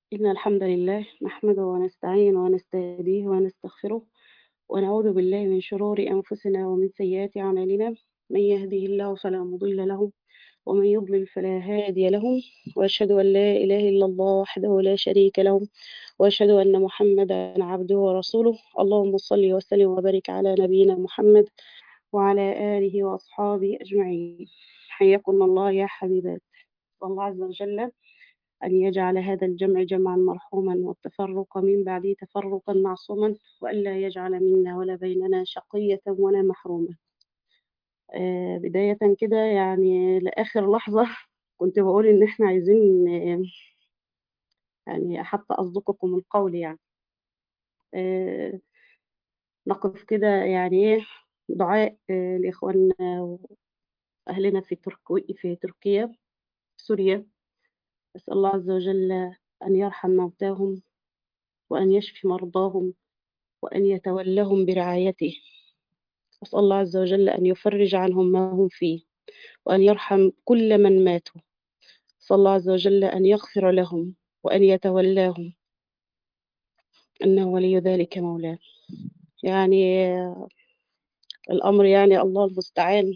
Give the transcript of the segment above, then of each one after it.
إن الحمد لله نحمده ونستعينه ونستهديه ونستغفره ونعوذ بالله من شرور أنفسنا ومن سيئات أعمالنا من يهده الله فلا مضل له ومن يضلل فلا هادي له وأشهد أن لا إله إلا الله وحده لا شريك له وأشهد أن محمدا عبده ورسوله اللهم صل وسلم وبارك على نبينا محمد وعلى آله وأصحابه أجمعين حياكم الله يا حبيبات الله عز وجل أن يجعل هذا الجمع جمعا مرحوما والتفرق من بعده تفرقا معصوما وألا يجعل منا ولا بيننا شقية ولا محرومة آه بداية كده يعني لآخر لحظة كنت بقول إن إحنا عايزين آه يعني حتى أصدقكم القول يعني آه نقف كده يعني إيه دعاء آه لإخواننا وأهلنا في تركيا في تركيا سوريا أسأل الله عز وجل أن يرحم موتاهم وأن يشفي مرضاهم وأن يتولهم برعايته أسأل الله عز وجل أن يفرج عنهم ما هم فيه وأن يرحم كل من ماتوا أسأل الله عز وجل أن يغفر لهم وأن يتولاهم إنه ولي ذلك مولاه يعني الأمر يعني الله المستعان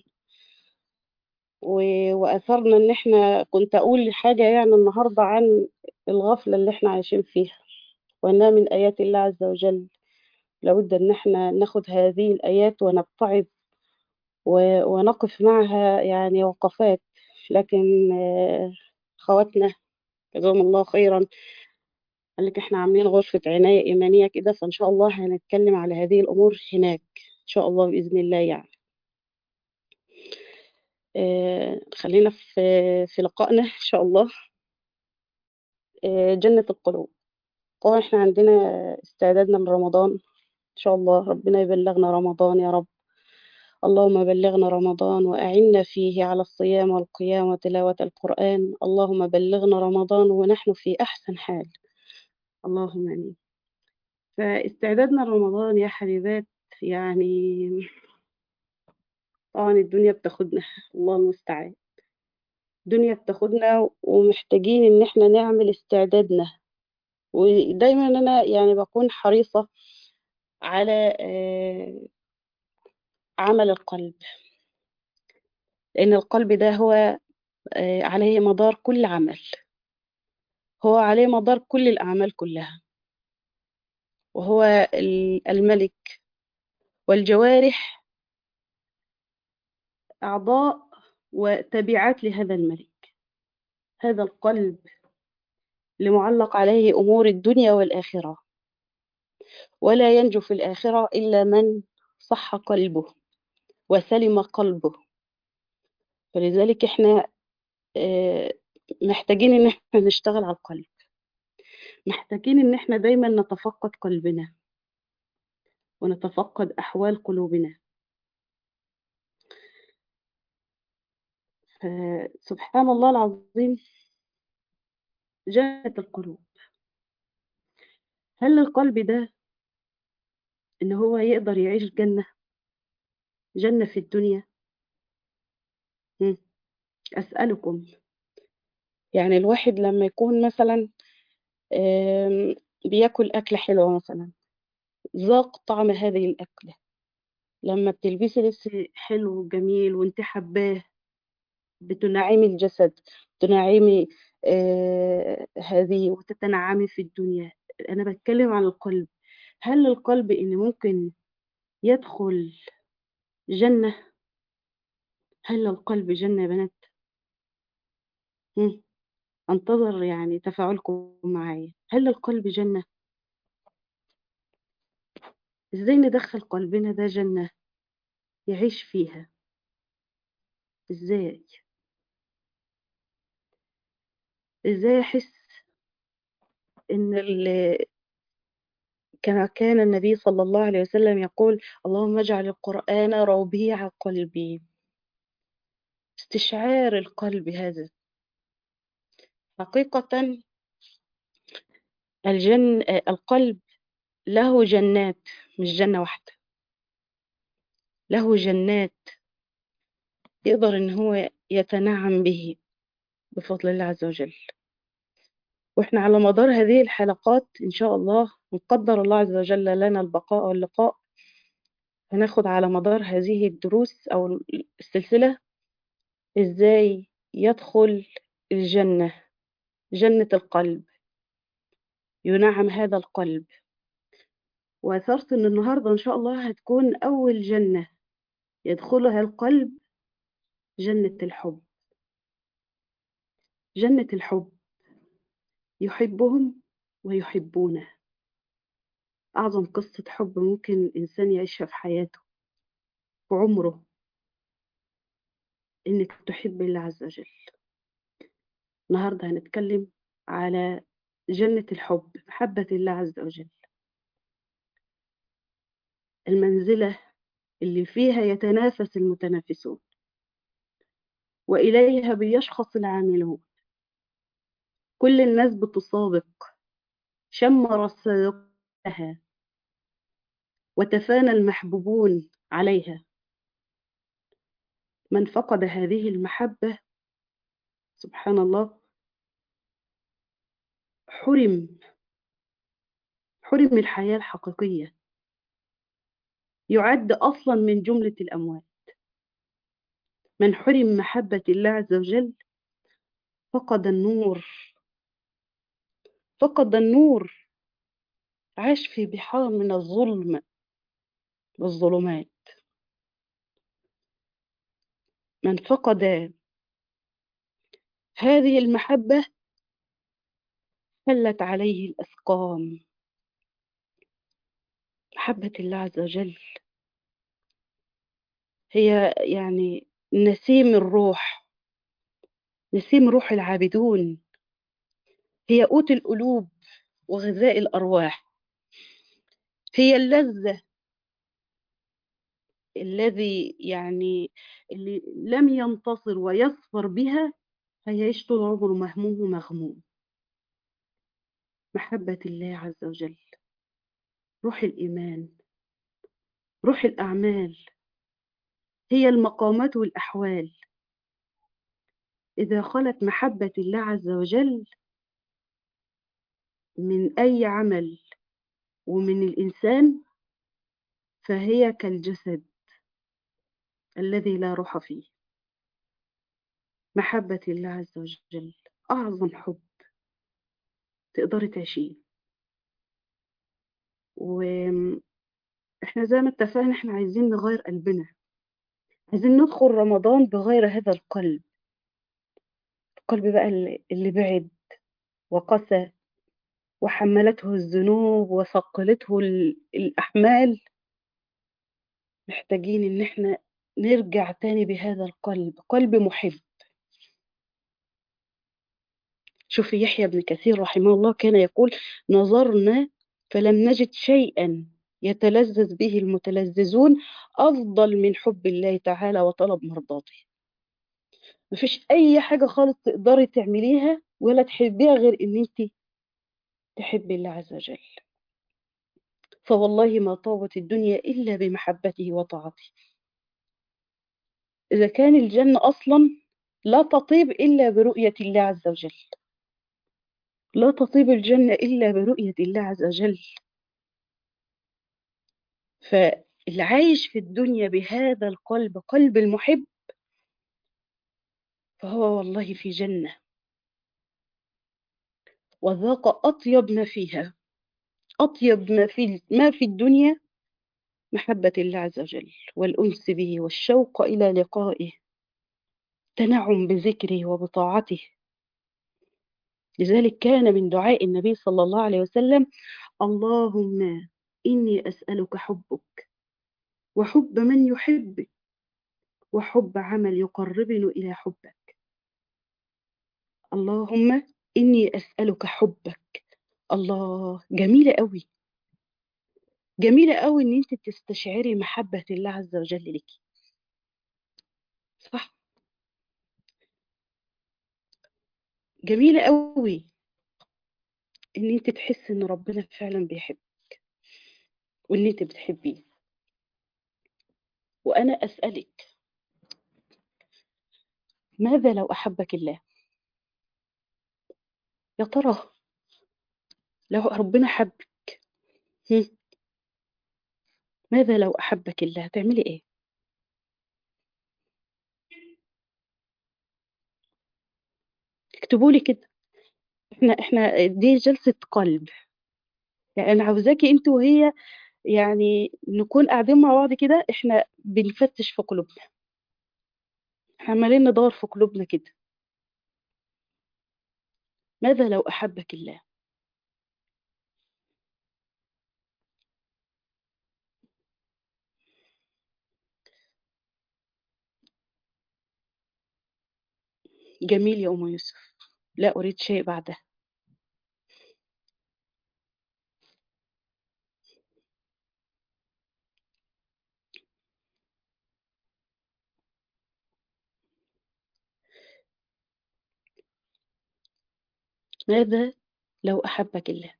وأثرنا إن إحنا كنت أقول حاجة يعني النهاردة عن الغفلة اللي إحنا عايشين فيها وأنها من آيات الله عز وجل لابد إن إحنا ناخد هذه الآيات ونتعظ ونقف معها يعني وقفات لكن خواتنا جزاهم الله خيرا قال لك احنا عاملين غرفة عناية إيمانية كده فإن شاء الله هنتكلم على هذه الأمور هناك إن شاء الله بإذن الله يعني آه خلينا في في لقائنا إن شاء الله آه جنة القلوب طبعا احنا عندنا استعدادنا لرمضان إن شاء الله ربنا يبلغنا رمضان يا رب اللهم بلغنا رمضان وأعنا فيه على الصيام والقيام وتلاوة القرآن اللهم بلغنا رمضان ونحن في أحسن حال اللهم آمين فاستعدادنا لرمضان يا حبيبات يعني طبعا الدنيا بتاخدنا الله المستعان الدنيا بتاخدنا ومحتاجين ان احنا نعمل استعدادنا ودايما انا يعني بكون حريصة على عمل القلب لان القلب ده هو عليه مدار كل عمل هو عليه مدار كل الأعمال كلها وهو الملك والجوارح أعضاء وتبعات لهذا الملك هذا القلب اللي معلق عليه أمور الدنيا والآخرة ولا ينجو في الآخرة إلا من صح قلبه وسلم قلبه فلذلك احنا محتاجين ان احنا نشتغل على القلب محتاجين ان احنا دايما نتفقد قلبنا ونتفقد احوال قلوبنا سبحان الله العظيم جنة القلوب هل القلب ده ان هو يقدر يعيش جنة جنة في الدنيا أسألكم يعني الواحد لما يكون مثلا بياكل أكلة حلوة مثلا ذاق طعم هذه الأكلة لما بتلبسي لبس حلو وجميل وانت حباه بتنعمي الجسد تنعمي آه هذه وتتنعمي في الدنيا أنا بتكلم عن القلب هل القلب إن ممكن يدخل جنة هل القلب جنة يا بنات هم. انتظر يعني تفاعلكم معايا هل القلب جنة ازاي ندخل قلبنا ده جنة يعيش فيها ازاي ازاي احس ان كما كان النبي صلى الله عليه وسلم يقول اللهم اجعل القرآن ربيع قلبي استشعار القلب هذا حقيقة الجن القلب له جنات مش جنة واحدة له جنات يقدر ان هو يتنعم به بفضل الله عز وجل واحنا على مدار هذه الحلقات ان شاء الله وقدر الله عز وجل لنا البقاء واللقاء هناخد على مدار هذه الدروس او السلسلة ازاي يدخل الجنة جنة القلب ينعم هذا القلب وأثرت إن النهاردة إن شاء الله هتكون أول جنة يدخلها القلب جنة الحب جنة الحب يحبهم ويحبونه أعظم قصة حب ممكن الإنسان يعيشها في حياته في عمره إنك تحب الله عز وجل النهاردة هنتكلم على جنة الحب محبة الله عز وجل المنزلة اللي فيها يتنافس المتنافسون وإليها بيشخص العاملون كل الناس بتسابق شمر السابقها وتفانى المحبوبون عليها من فقد هذه المحبة سبحان الله حرم حرم الحياة الحقيقية يعد أصلا من جملة الأموات من حرم محبة الله عز وجل فقد النور فقد النور عاش في بحار من الظلم والظلمات من فقد هذه المحبة حلت عليه الأسقام محبة الله عز وجل هي يعني نسيم الروح نسيم روح العابدون هي قوت القلوب وغذاء الأرواح هي اللذة الذي يعني اللي لم ينتصر ويصفر بها هيعيش طول عمره مهموم ومغموم محبة الله عز وجل روح الإيمان روح الأعمال هي المقامات والأحوال إذا خلت محبة الله عز وجل من أي عمل ومن الإنسان فهي كالجسد الذي لا روح فيه محبة الله عز وجل أعظم حب تقدري تعيشيه وإحنا زي ما اتفقنا إحنا عايزين نغير قلبنا عايزين ندخل رمضان بغير هذا القلب القلب بقى اللي بعد وقسى وحملته الذنوب وثقلته الأحمال محتاجين إن احنا نرجع تاني بهذا القلب قلب محب شوفي يحيى بن كثير رحمه الله كان يقول نظرنا فلم نجد شيئا يتلذذ به المتلذذون أفضل من حب الله تعالى وطلب مرضاته مفيش أي حاجة خالص تقدري تعمليها ولا تحبيها غير إن أنت تحبي الله عز وجل فوالله ما طابت الدنيا إلا بمحبته وطاعته إذا كان الجنة أصلا لا تطيب إلا برؤية الله عز وجل لا تطيب الجنة إلا برؤية الله عز وجل فاللي عايش في الدنيا بهذا القلب قلب المحب فهو والله في جنة وذاق أطيب ما فيها أطيب ما في ما في الدنيا محبة الله عز وجل والأنس به والشوق إلى لقائه تنعم بذكره وبطاعته لذلك كان من دعاء النبي صلى الله عليه وسلم اللهم إني أسألك حبك وحب من يحبك وحب عمل يقربني إلى حبك اللهم إني أسألك حبك الله جميلة قوي جميلة قوي إن أنت تستشعري محبة الله عز وجل لك صح جميلة قوي إن أنت تحسي إن ربنا فعلا بيحبك وإن أنت بتحبيه وأنا أسألك ماذا لو أحبك الله يا ترى لو ربنا حبك هم؟ ماذا لو أحبك الله هتعملي إيه اكتبوا لي كده احنا احنا دي جلسة قلب يعني انا عاوزاكي انت وهي يعني نكون قاعدين مع بعض كده احنا بنفتش في قلوبنا احنا عمالين ندور في قلوبنا كده ماذا لو أحبك الله جميل يا أم يوسف لا أريد شيء بعده ماذا لو أحبك الله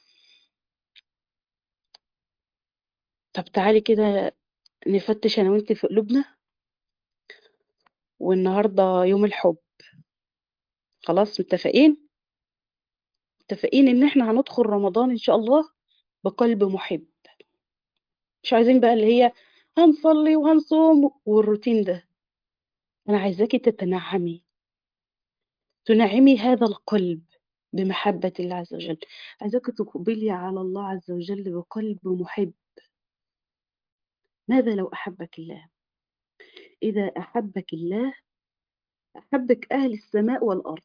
طب تعالي كده نفتش أنا وأنت في قلوبنا والنهاردة يوم الحب خلاص متفقين متفقين إن احنا هندخل رمضان إن شاء الله بقلب محب مش عايزين بقى اللي هي هنصلي وهنصوم والروتين ده أنا عايزاكي تتنعمي تنعمي هذا القلب بمحبة الله عز وجل عايزاك تقبلي على الله عز وجل بقلب محب ماذا لو أحبك الله إذا أحبك الله أحبك أهل السماء والأرض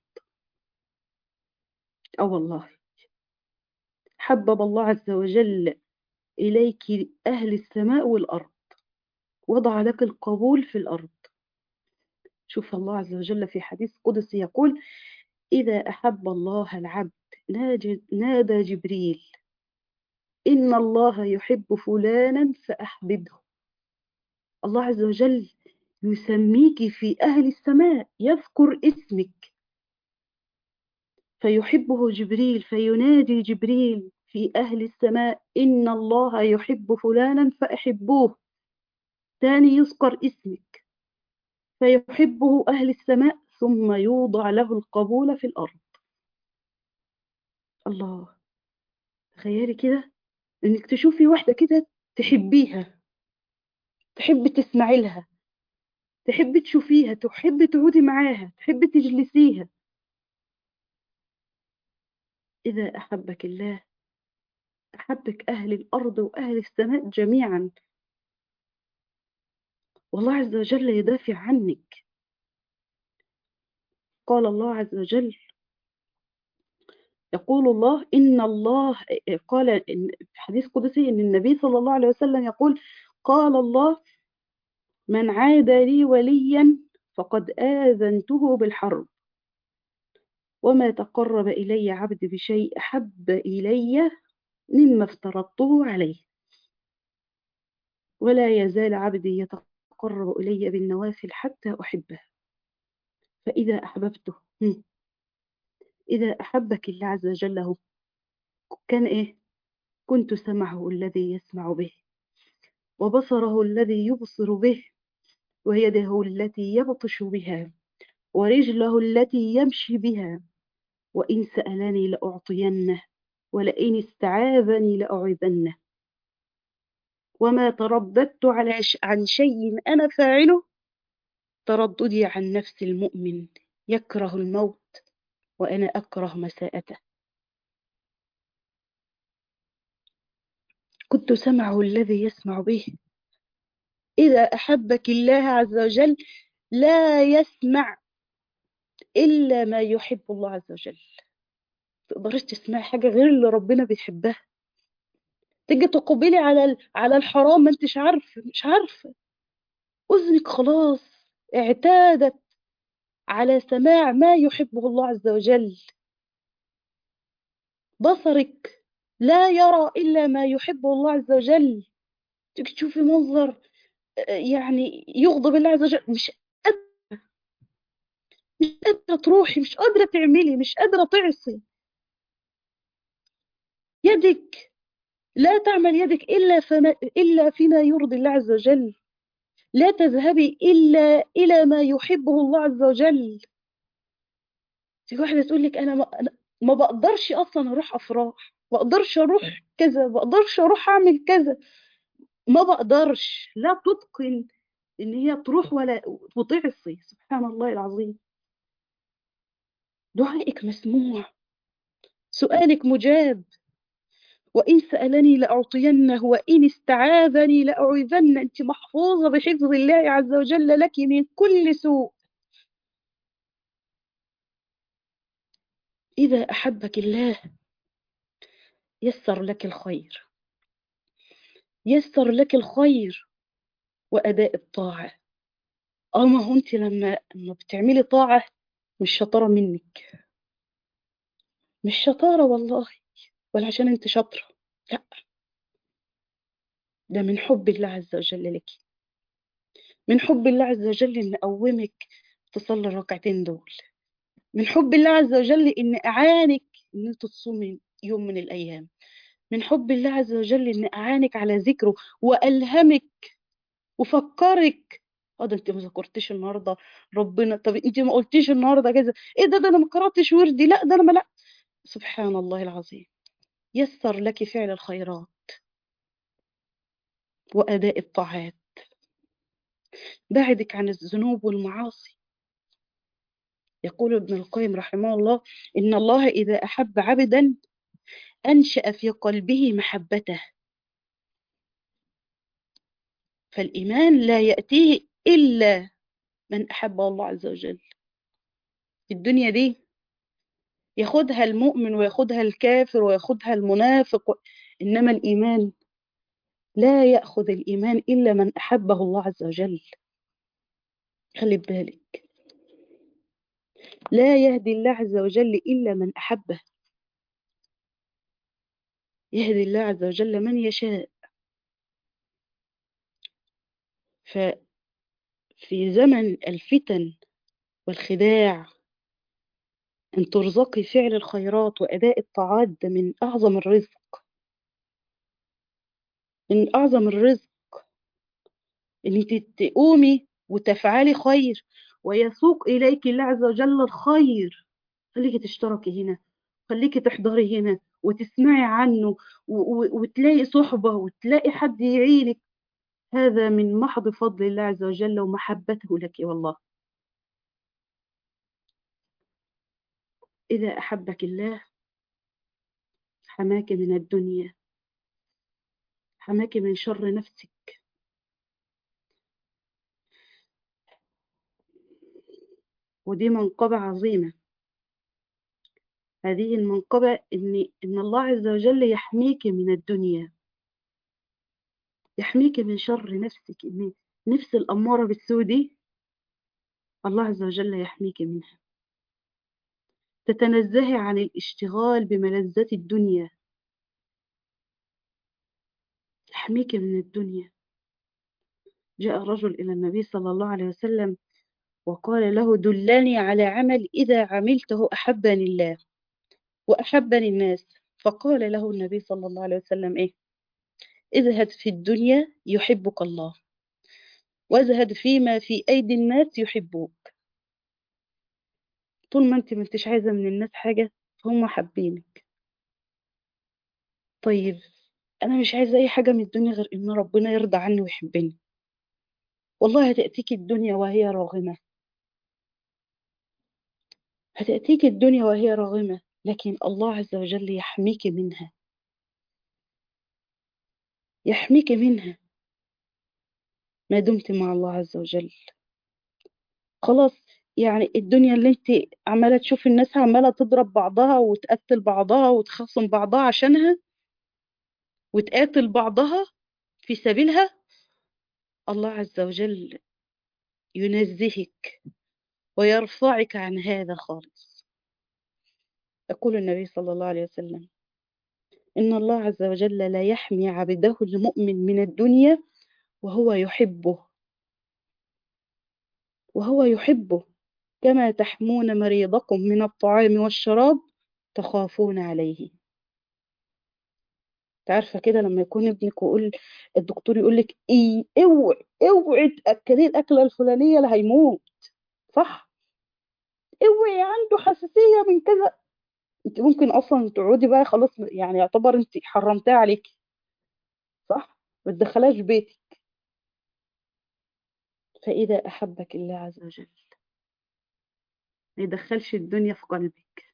أو والله حبب الله عز وجل إليك أهل السماء والأرض وضع لك القبول في الأرض شوف الله عز وجل في حديث قدسي يقول إذا أحب الله العبد نادى جبريل إن الله يحب فلانا فأحببه الله عز وجل يسميك في أهل السماء يذكر اسمك فيحبه جبريل فينادي جبريل في أهل السماء إن الله يحب فلانا فأحبوه ثاني يذكر اسمك فيحبه أهل السماء ثم يوضع له القبول في الأرض الله تخيلي كده إنك تشوفي واحدة كده تحبيها تحبي تسمعي لها تحبي تشوفيها تحبي تقعدي معاها تحبي تجلسيها إذا أحبك الله أحبك أهل الأرض وأهل السماء جميعا والله عز وجل يدافع عنك قال الله عز وجل يقول الله إن الله قال في حديث قدسي إن النبي صلى الله عليه وسلم يقول قال الله من عاد لي وليا فقد آذنته بالحرب وما تقرب إلي عبد بشيء أحب إلي مما افترضته عليه ولا يزال عبدي يتقرب إلي بالنوافل حتى أحبه فإذا أحببته إذا أحبك الله عز وجل هو كان إيه كنت سمعه الذي يسمع به وبصره الذي يبصر به ويده التي يبطش بها ورجله التي يمشي بها وإن سألني لأعطينه ولئن استعاذني لأعيذنه وما ترددت على عن شيء أنا فاعله ترددي عن نفس المؤمن يكره الموت وأنا أكره مساءته كنت سمعه الذي يسمع به إذا أحبك الله عز وجل لا يسمع إلا ما يحب الله عز وجل تقدريش تسمعي حاجة غير اللي ربنا بيحبها تيجي تقبلي على على الحرام ما انتش عارفه مش عارفه اذنك خلاص اعتادت على سماع ما يحبه الله عز وجل بصرك لا يرى الا ما يحبه الله عز وجل تيجي تشوفي منظر يعني يغضب الله عز وجل مش قادره مش قادره تروحي مش قادره تعملي مش قادره تعصي يدك لا تعمل يدك إلا, فما إلا فيما يرضي الله عز وجل لا تذهبي إلا إلى ما يحبه الله عز وجل في واحدة تقول لك أنا ما, أنا ما بقدرش أصلا أروح أفراح ما اقدرش اروح كذا ما اقدرش اروح اعمل كذا ما بقدرش لا تتقن ان هي تروح ولا وتعصي سبحان الله العظيم دعائك مسموع سؤالك مجاب وإن سألني لأعطينه وإن استعاذني لأعيذن أنت محفوظة بحفظ الله عز وجل لك من كل سوء إذا أحبك الله يسر لك الخير يسر لك الخير وأداء الطاعة اه ما هو انت لما لما بتعملي طاعة مش شطارة منك مش شطارة والله ولا عشان انت شاطرة لا ده من حب الله عز وجل لك من حب الله عز وجل ان اقومك تصلي الركعتين دول من حب الله عز وجل ان اعانك ان انت تصومي يوم من الايام من حب الله عز وجل ان اعانك على ذكره والهمك وفكرك اه ده انت ما ذكرتيش النهارده ربنا طب انت ما قلتيش النهارده كذا ايه ده ده انا ما قراتش وردي لا ده انا ما لا سبحان الله العظيم يسر لك فعل الخيرات واداء الطاعات بعدك عن الذنوب والمعاصي يقول ابن القيم رحمه الله ان الله اذا احب عبدا انشا في قلبه محبته فالايمان لا ياتيه الا من احب الله عز وجل الدنيا دي ياخدها المؤمن وياخدها الكافر وياخدها المنافق انما الايمان لا ياخذ الايمان الا من احبه الله عز وجل خلي بالك لا يهدي الله عز وجل الا من احبه يهدي الله عز وجل من يشاء ففي زمن الفتن والخداع أن ترزقي فعل الخيرات وأداء الطاعات ده من أعظم الرزق من أعظم الرزق إن انت تقومي وتفعلي خير ويسوق إليك الله عز وجل الخير خليكي تشتركي هنا خليكي تحضري هنا وتسمعي عنه وتلاقي صحبة وتلاقي حد يعينك هذا من محض فضل الله عز وجل ومحبته لك والله إذا أحبك الله حماك من الدنيا حماك من شر نفسك ودي منقبة عظيمة هذه المنقبة إن إن الله عز وجل يحميك من الدنيا يحميك من شر نفسك إن نفس الأمارة بالسوء دي الله عز وجل يحميك منها تتنزهي عن الاشتغال بملذات الدنيا يحميك من الدنيا جاء رجل إلى النبي صلى الله عليه وسلم وقال له دلني على عمل إذا عملته أحبني الله وأحبني الناس فقال له النبي صلى الله عليه وسلم إيه اذهب في الدنيا يحبك الله واذهب فيما في أيدي الناس يحبوك طول ما انت ما انتش عايزة من الناس حاجة فهم حابينك طيب أنا مش عايزة أي حاجة من الدنيا غير إن ربنا يرضى عني ويحبني والله هتأتيك الدنيا وهي راغمة هتأتيك الدنيا وهي راغمة لكن الله عز وجل يحميك منها يحميك منها ما دمت مع الله عز وجل خلاص يعني الدنيا اللي انت عمالة تشوف الناس عمالة تضرب بعضها وتقتل بعضها وتخصم بعضها عشانها وتقاتل بعضها في سبيلها الله عز وجل ينزهك ويرفعك عن هذا خالص يقول النبي صلى الله عليه وسلم إن الله عز وجل لا يحمي عبده المؤمن من الدنيا وهو يحبه وهو يحبه كما تحمون مريضكم من الطعام والشراب تخافون عليه تعرفة كده لما يكون ابنك ويقول الدكتور يقول لك ايه اوعي اوعي تاكليه الاكله الفلانيه اللي هيموت صح اوعي عنده حساسيه من كذا انت ممكن اصلا تقعدي بقى خلاص يعني يعتبر انت حرمتها عليكي صح ما تدخلهاش بيتك فاذا احبك الله عز وجل ما يدخلش الدنيا في قلبك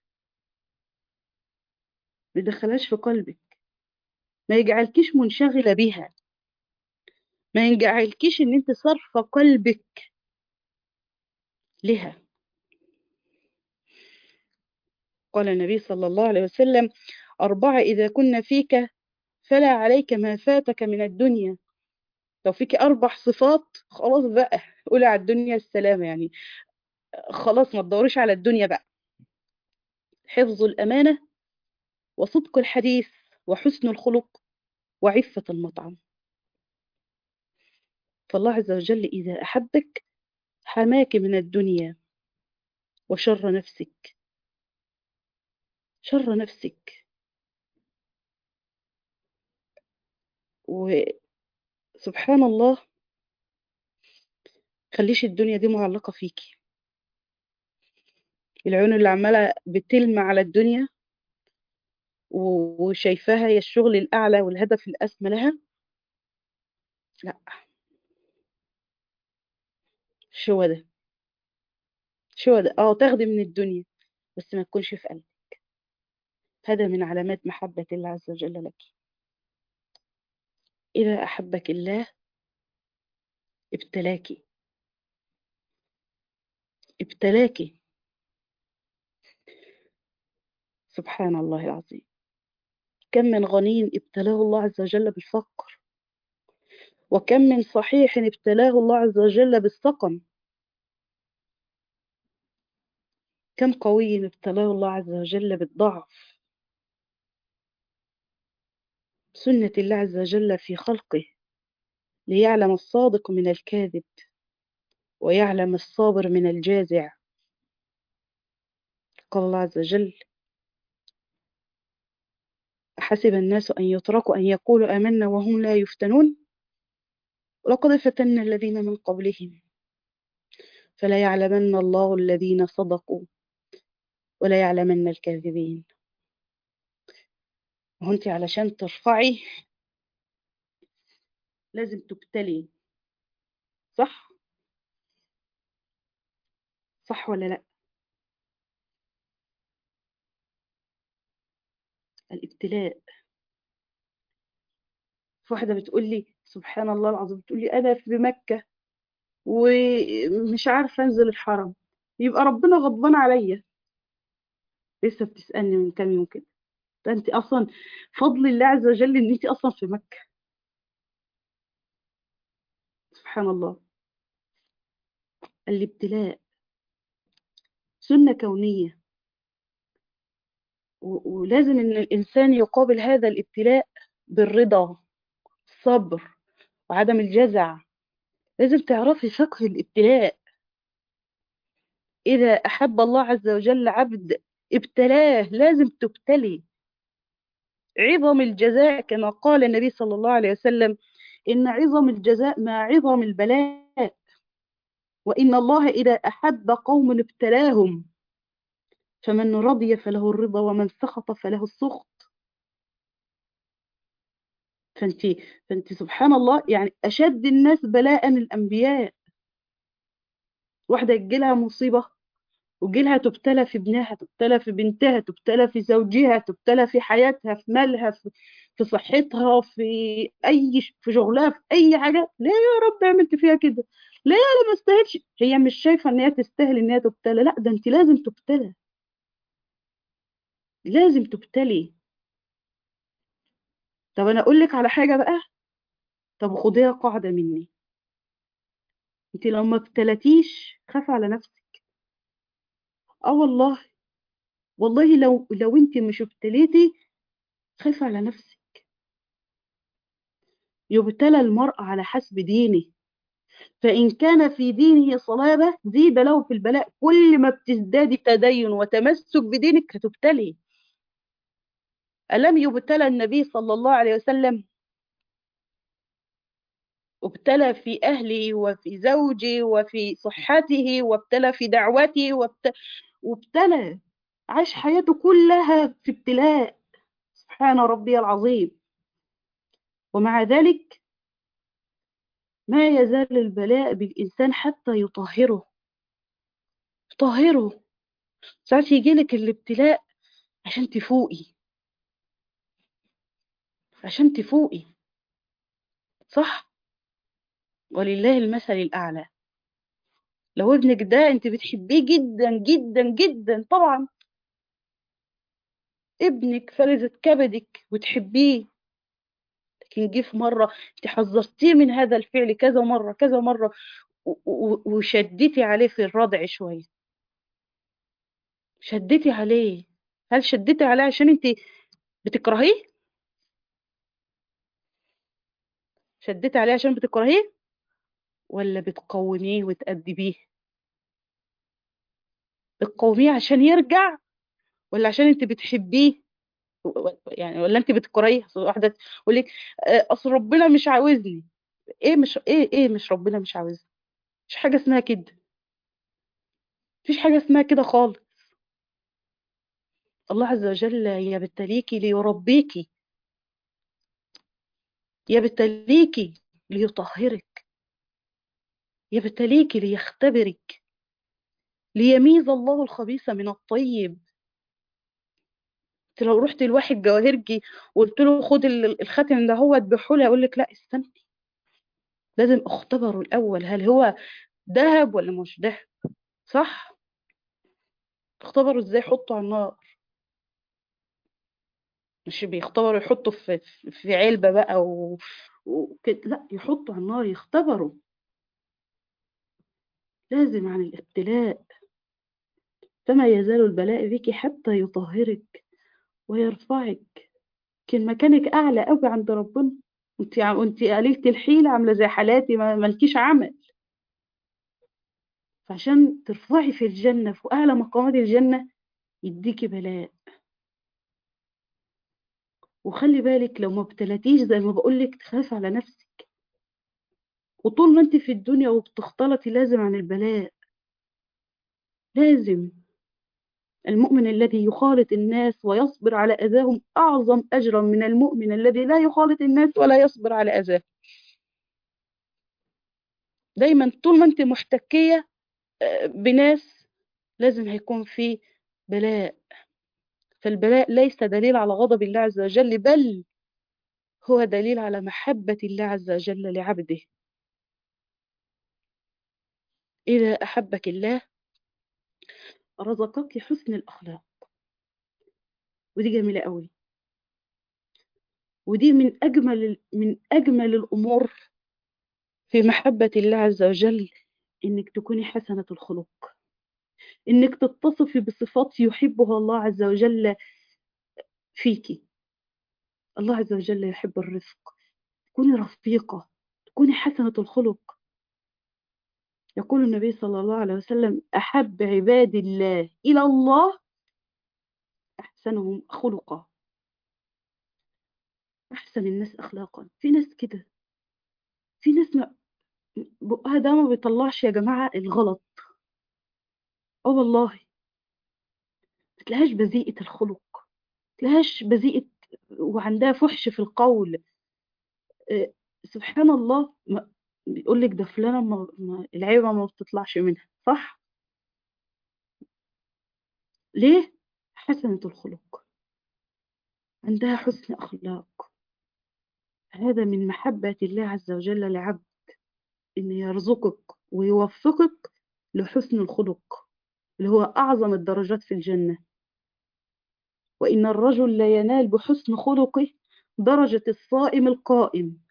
ما يدخلهاش في قلبك ما يجعلكيش منشغلة بيها ما يجعلكيش ان انت صرفة قلبك لها قال النبي صلى الله عليه وسلم أربعة إذا كنا فيك فلا عليك ما فاتك من الدنيا لو فيك أربع صفات خلاص بقى قولي على الدنيا السلام يعني خلاص ما تدوريش على الدنيا بقى حفظ الأمانة وصدق الحديث وحسن الخلق وعفة المطعم فالله عز وجل إذا أحبك حماك من الدنيا وشر نفسك شر نفسك وسبحان الله خليش الدنيا دي معلقة فيكي العيون اللي عمالة بتلمع على الدنيا وشايفاها هي الشغل الأعلى والهدف الأسمى لها لا شو ده شو ده اه تاخدي من الدنيا بس ما تكونش في قلبك هذا من علامات محبة الله عز وجل لك إذا أحبك الله ابتلاكي ابتلاكي سبحان الله العظيم كم من غني ابتلاه الله عز وجل بالفقر وكم من صحيح ابتلاه الله عز وجل بالسقم كم قوي ابتلاه الله عز وجل بالضعف سنة الله عز وجل في خلقه ليعلم الصادق من الكاذب ويعلم الصابر من الجازع قال الله عز وجل حسب الناس أن يتركوا أن يقولوا آمنا وهم لا يفتنون ولقد فتنا الذين من قبلهم فلا يعلمن الله الذين صدقوا ولا يعلمن الكاذبين وانت علشان ترفعي لازم تبتلي صح صح ولا لا الابتلاء في واحدة بتقول لي سبحان الله العظيم بتقول لي أنا في مكة ومش عارفة أنزل الحرم يبقى ربنا غضبان عليا لسه بتسألني من كام يوم كده ده أنت أصلا فضل الله عز وجل إن أنت أصلا في مكة سبحان الله الابتلاء سنة كونية ولازم ان الانسان يقابل هذا الابتلاء بالرضا الصبر وعدم الجزع لازم تعرفي فقه الابتلاء اذا احب الله عز وجل عبد ابتلاه لازم تبتلي عظم الجزاء كما قال النبي صلى الله عليه وسلم ان عظم الجزاء مع عظم البلاء وان الله اذا احب قوم ابتلاهم فمن رضي فله الرضا ومن سخط فله السخط فانت فانت سبحان الله يعني اشد الناس بلاء الانبياء واحده يجيلها مصيبه وجيلها تبتلى في ابنها تبتلى في بنتها تبتلى في زوجها تبتلى في حياتها في مالها في, في صحتها في اي في شغلها في اي حاجه ليه يا رب عملت فيها كده ليه انا ما استاهلش هي مش شايفه ان هي تستاهل ان هي تبتلى لا ده انت لازم تبتلى لازم تبتلي طب انا اقول لك على حاجه بقى طب خديها قاعده مني انت لو ما ابتلتيش خاف على نفسك اه والله والله لو لو انت مش ابتليتي خاف على نفسك يبتلى المرء على حسب دينه فإن كان في دينه صلابة زيد له في البلاء كل ما بتزدادي تدين وتمسك بدينك هتبتلي ألم يبتلى النبي صلى الله عليه وسلم ابتلى في أهله وفي زوجه وفي صحته وابتلى في دعوته وابتلى, وابتلى عاش حياته كلها في ابتلاء سبحان ربي العظيم ومع ذلك ما يزال البلاء بالإنسان حتى يطهره يطهره ساعات يجيلك الابتلاء عشان تفوقي عشان تفوقي صح ولله المثل الأعلى لو ابنك ده انت بتحبيه جدا جدا جدا طبعا ابنك فلذة كبدك وتحبيه لكن جه في مرة انت حذرتيه من هذا الفعل كذا مرة كذا مرة وشدتي عليه في الردع شوية شدتي عليه هل شدتي عليه عشان انت بتكرهيه شدتي عليه عشان بتكرهيه ولا بتقوميه وتأدبيه بتقوميه عشان يرجع ولا عشان انت بتحبيه يعني ولا انت بتكرهيه واحده تقول لك اصل ربنا مش عاوزني ايه مش ايه ايه مش ربنا مش عاوزني مش حاجه اسمها كده مفيش حاجه اسمها كده خالص الله عز وجل يبتليكي ليربيكي يبتليكي ليطهرك يبتليكي ليختبرك ليميز الله الخبيث من الطيب لو رحت لواحد جواهرجي وقلت له خد الخاتم ده هو اذبحه لي اقول لك لا استني لازم اختبره الاول هل هو ذهب ولا مش ذهب صح اختبره ازاي حطه على النار مش بيختبروا يحطوا في في علبه بقى و... وكده لا يحطوا على النار يختبروا لازم عن الابتلاء فما يزال البلاء بك حتى يطهرك ويرفعك كان مكانك اعلى قوي عند ربنا انت انت قليله الحيله عامله زي حالاتي ما مالكيش عمل فعشان ترفعي في الجنه في اعلى مقامات الجنه يديكي بلاء وخلي بالك لو ما ابتلتيش زي ما بقولك تخاف على نفسك وطول ما انت في الدنيا وبتختلطي لازم عن البلاء لازم المؤمن الذي يخالط الناس ويصبر على أذاهم أعظم أجرا من المؤمن الذي لا يخالط الناس ولا يصبر على أذاهم دايما طول ما انت محتكية بناس لازم هيكون في بلاء فالبلاء ليس دليل على غضب الله عز وجل بل هو دليل على محبة الله عز وجل لعبده إذا أحبك الله رزقك حسن الأخلاق ودي جميلة قوي ودي من أجمل من أجمل الأمور في محبة الله عز وجل إنك تكوني حسنة الخلق إنك تتصفي بصفات يحبها الله عز وجل فيكي الله عز وجل يحب الرفق تكوني رفيقة تكوني حسنة الخلق يقول النبي صلى الله عليه وسلم أحب عباد الله إلى الله أحسنهم خلقا أحسن الناس أخلاقا في ناس كده في ناس ما بقها ده ما بيطلعش يا جماعة الغلط اه والله ما تلاقيهاش بذيئة الخلق ما تلاقيهاش بذيئة وعندها فحش في القول أه سبحان الله ما بيقول لك ده فلانة ما ما العيبة ما بتطلعش منها صح ليه حسنة الخلق عندها حسن أخلاق هذا من محبة الله عز وجل لعبد إن يرزقك ويوفقك لحسن الخلق اللي هو أعظم الدرجات في الجنة وإن الرجل لا ينال بحسن خلقه درجة الصائم القائم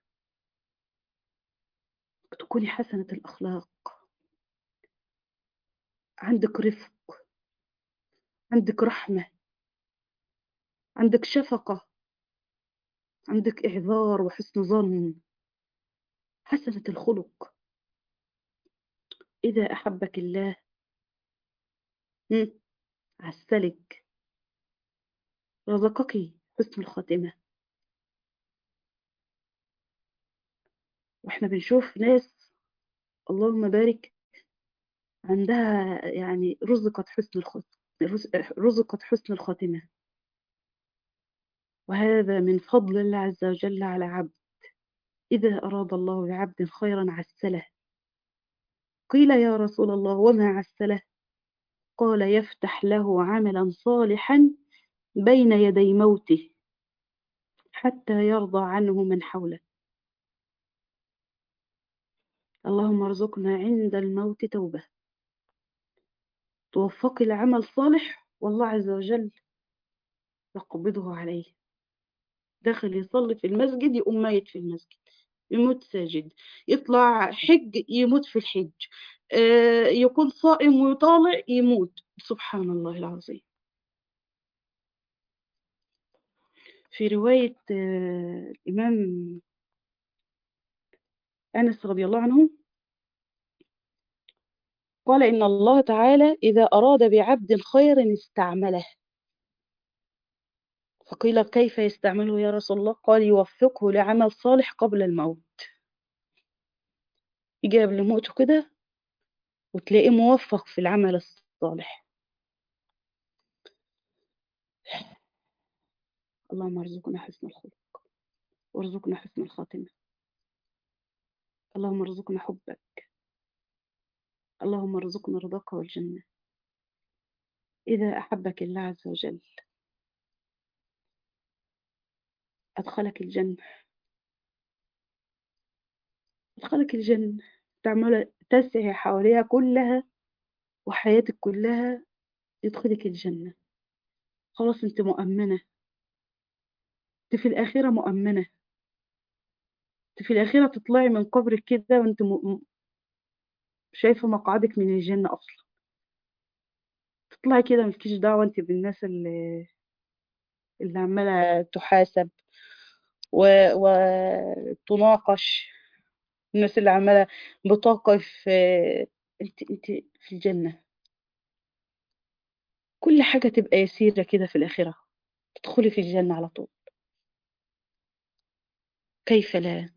تكوني حسنة الأخلاق عندك رفق عندك رحمة عندك شفقة عندك إعذار وحسن ظن حسنة الخلق إذا أحبك الله عسلك رزقك حسن الخاتمة واحنا بنشوف ناس اللهم بارك عندها يعني رزقت حسن الخاتمة رزقت حسن الخاتمة وهذا من فضل الله عز وجل على عبد إذا أراد الله بعبد خيرا عسله قيل يا رسول الله وما عسله قال يفتح له عملا صالحا بين يدي موته حتى يرضى عنه من حوله اللهم ارزقنا عند الموت توبة توفقي لعمل صالح والله عز وجل يقبضه عليه داخل يصلي في المسجد يقوم ميت في المسجد يموت ساجد يطلع حج يموت في الحج آه، يكون صائم ويطالع يموت سبحان الله العظيم في رواية آه، الإمام أنس رضي الله عنه قال إن الله تعالى إذا أراد بعبد خير استعمله فقيل كيف يستعمله يا رسول الله قال يوفقه لعمل صالح قبل الموت يجي قبل موته كده وتلاقيه موفق في العمل الصالح اللهم ارزقنا حسن الخلق وارزقنا حسن الخاتمة اللهم ارزقنا حبك اللهم ارزقنا رضاك والجنة إذا أحبك الله عز وجل أدخلك الجنة أدخلك الجنة تعمل تسعي حواليها كلها وحياتك كلها يدخلك الجنة خلاص انت مؤمنة انت في الآخرة مؤمنة انت في الآخرة تطلعي من قبرك كده وانت م... شايفة مقعدك من الجنة أصلا تطلعي كده ملكيش دعوة انت بالناس اللي اللي عمالة تحاسب و... وتناقش الناس اللي عمالة بتقف انت انت في الجنة كل حاجة تبقى يسيرة كده في الآخرة تدخلي في الجنة على طول كيف لا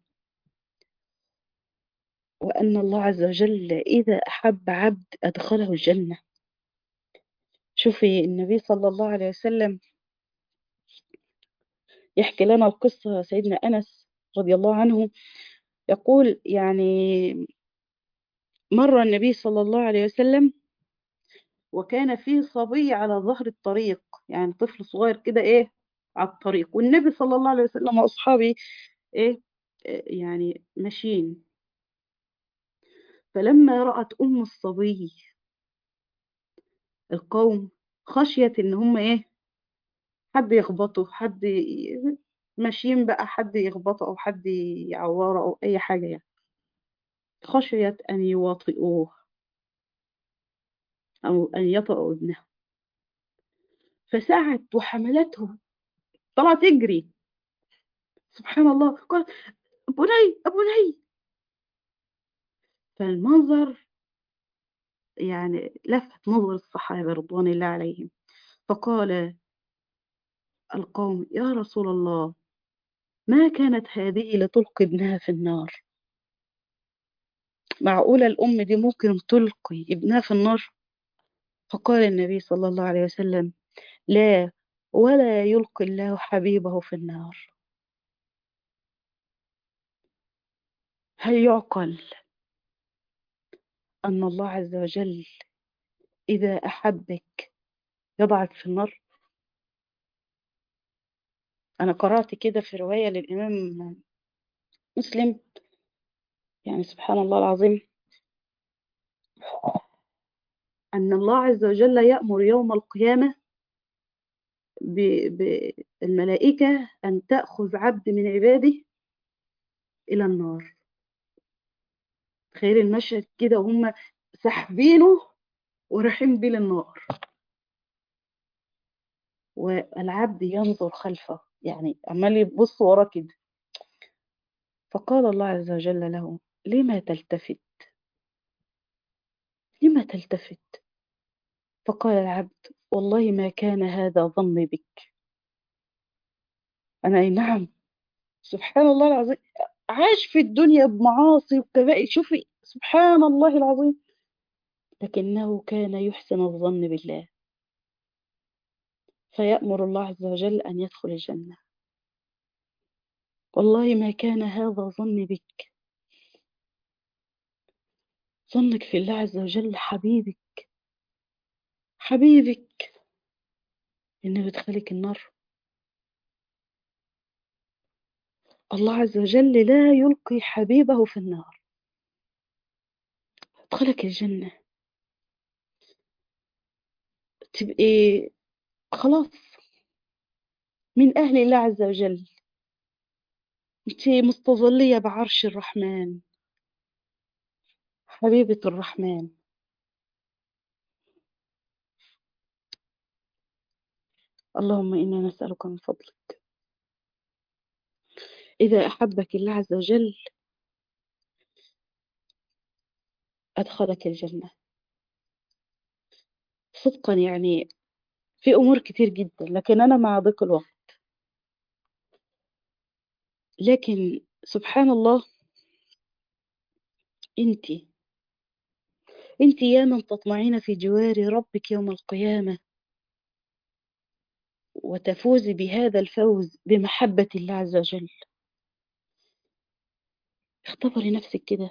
وأن الله عز وجل إذا أحب عبد أدخله الجنة شوفي النبي صلى الله عليه وسلم يحكي لنا القصة سيدنا أنس رضي الله عنه يقول يعني مر النبي صلى الله عليه وسلم وكان فيه صبي على ظهر الطريق يعني طفل صغير كده ايه على الطريق والنبي صلى الله عليه وسلم واصحابه ايه يعني ماشيين فلما رأت أم الصبي القوم خشيت إن هم إيه حد يخبطه حد ي- ماشيين بقى حد يخبطه أو حد يعوره أو أي حاجة يعني خشيت أن يواطئوه أو أن يطأوا ابنه فسعت وحملته طلعت تجري سبحان الله قال أبني أبني فالمنظر يعني لفت نظر الصحابة رضوان الله عليهم فقال القوم يا رسول الله ما كانت هذه لتلقي ابنها في النار معقولة الأم دي ممكن تلقي ابنها في النار فقال النبي صلى الله عليه وسلم لا ولا يلقي الله حبيبه في النار هل يعقل أن الله عز وجل إذا أحبك يضعك في النار أنا قرأت كده في رواية للإمام مسلم يعني سبحان الله العظيم أن الله عز وجل يأمر يوم القيامة بالملائكة أن تأخذ عبد من عباده إلى النار تخيل المشهد كده وهم سحبينه ورايحين بيه للنار والعبد ينظر خلفه يعني عمال يبص وراه كده فقال الله عز وجل له لما تلتفت لما تلتفت فقال العبد والله ما كان هذا ظني بك أنا أي نعم سبحان الله العظيم عاش في الدنيا بمعاصي وكبائر شوفي سبحان الله العظيم لكنه كان يحسن الظن بالله فيأمر الله عز وجل أن يدخل الجنة والله ما كان هذا ظني بك ظنك في الله عز وجل حبيبك حبيبك إنه يدخلك النار الله عز وجل لا يلقي حبيبه في النار يدخلك الجنة تبقي خلاص من أهل الله عز وجل انت مستظلية بعرش الرحمن حبيبة الرحمن اللهم إنا نسألك من فضلك إذا أحبك الله عز وجل أدخلك الجنة صدقا يعني في أمور كتير جدا لكن أنا مع ضيق الوقت لكن سبحان الله أنت أنت يا من تطمعين في جوار ربك يوم القيامة وتفوزي بهذا الفوز بمحبة الله عز وجل اختبري نفسك كده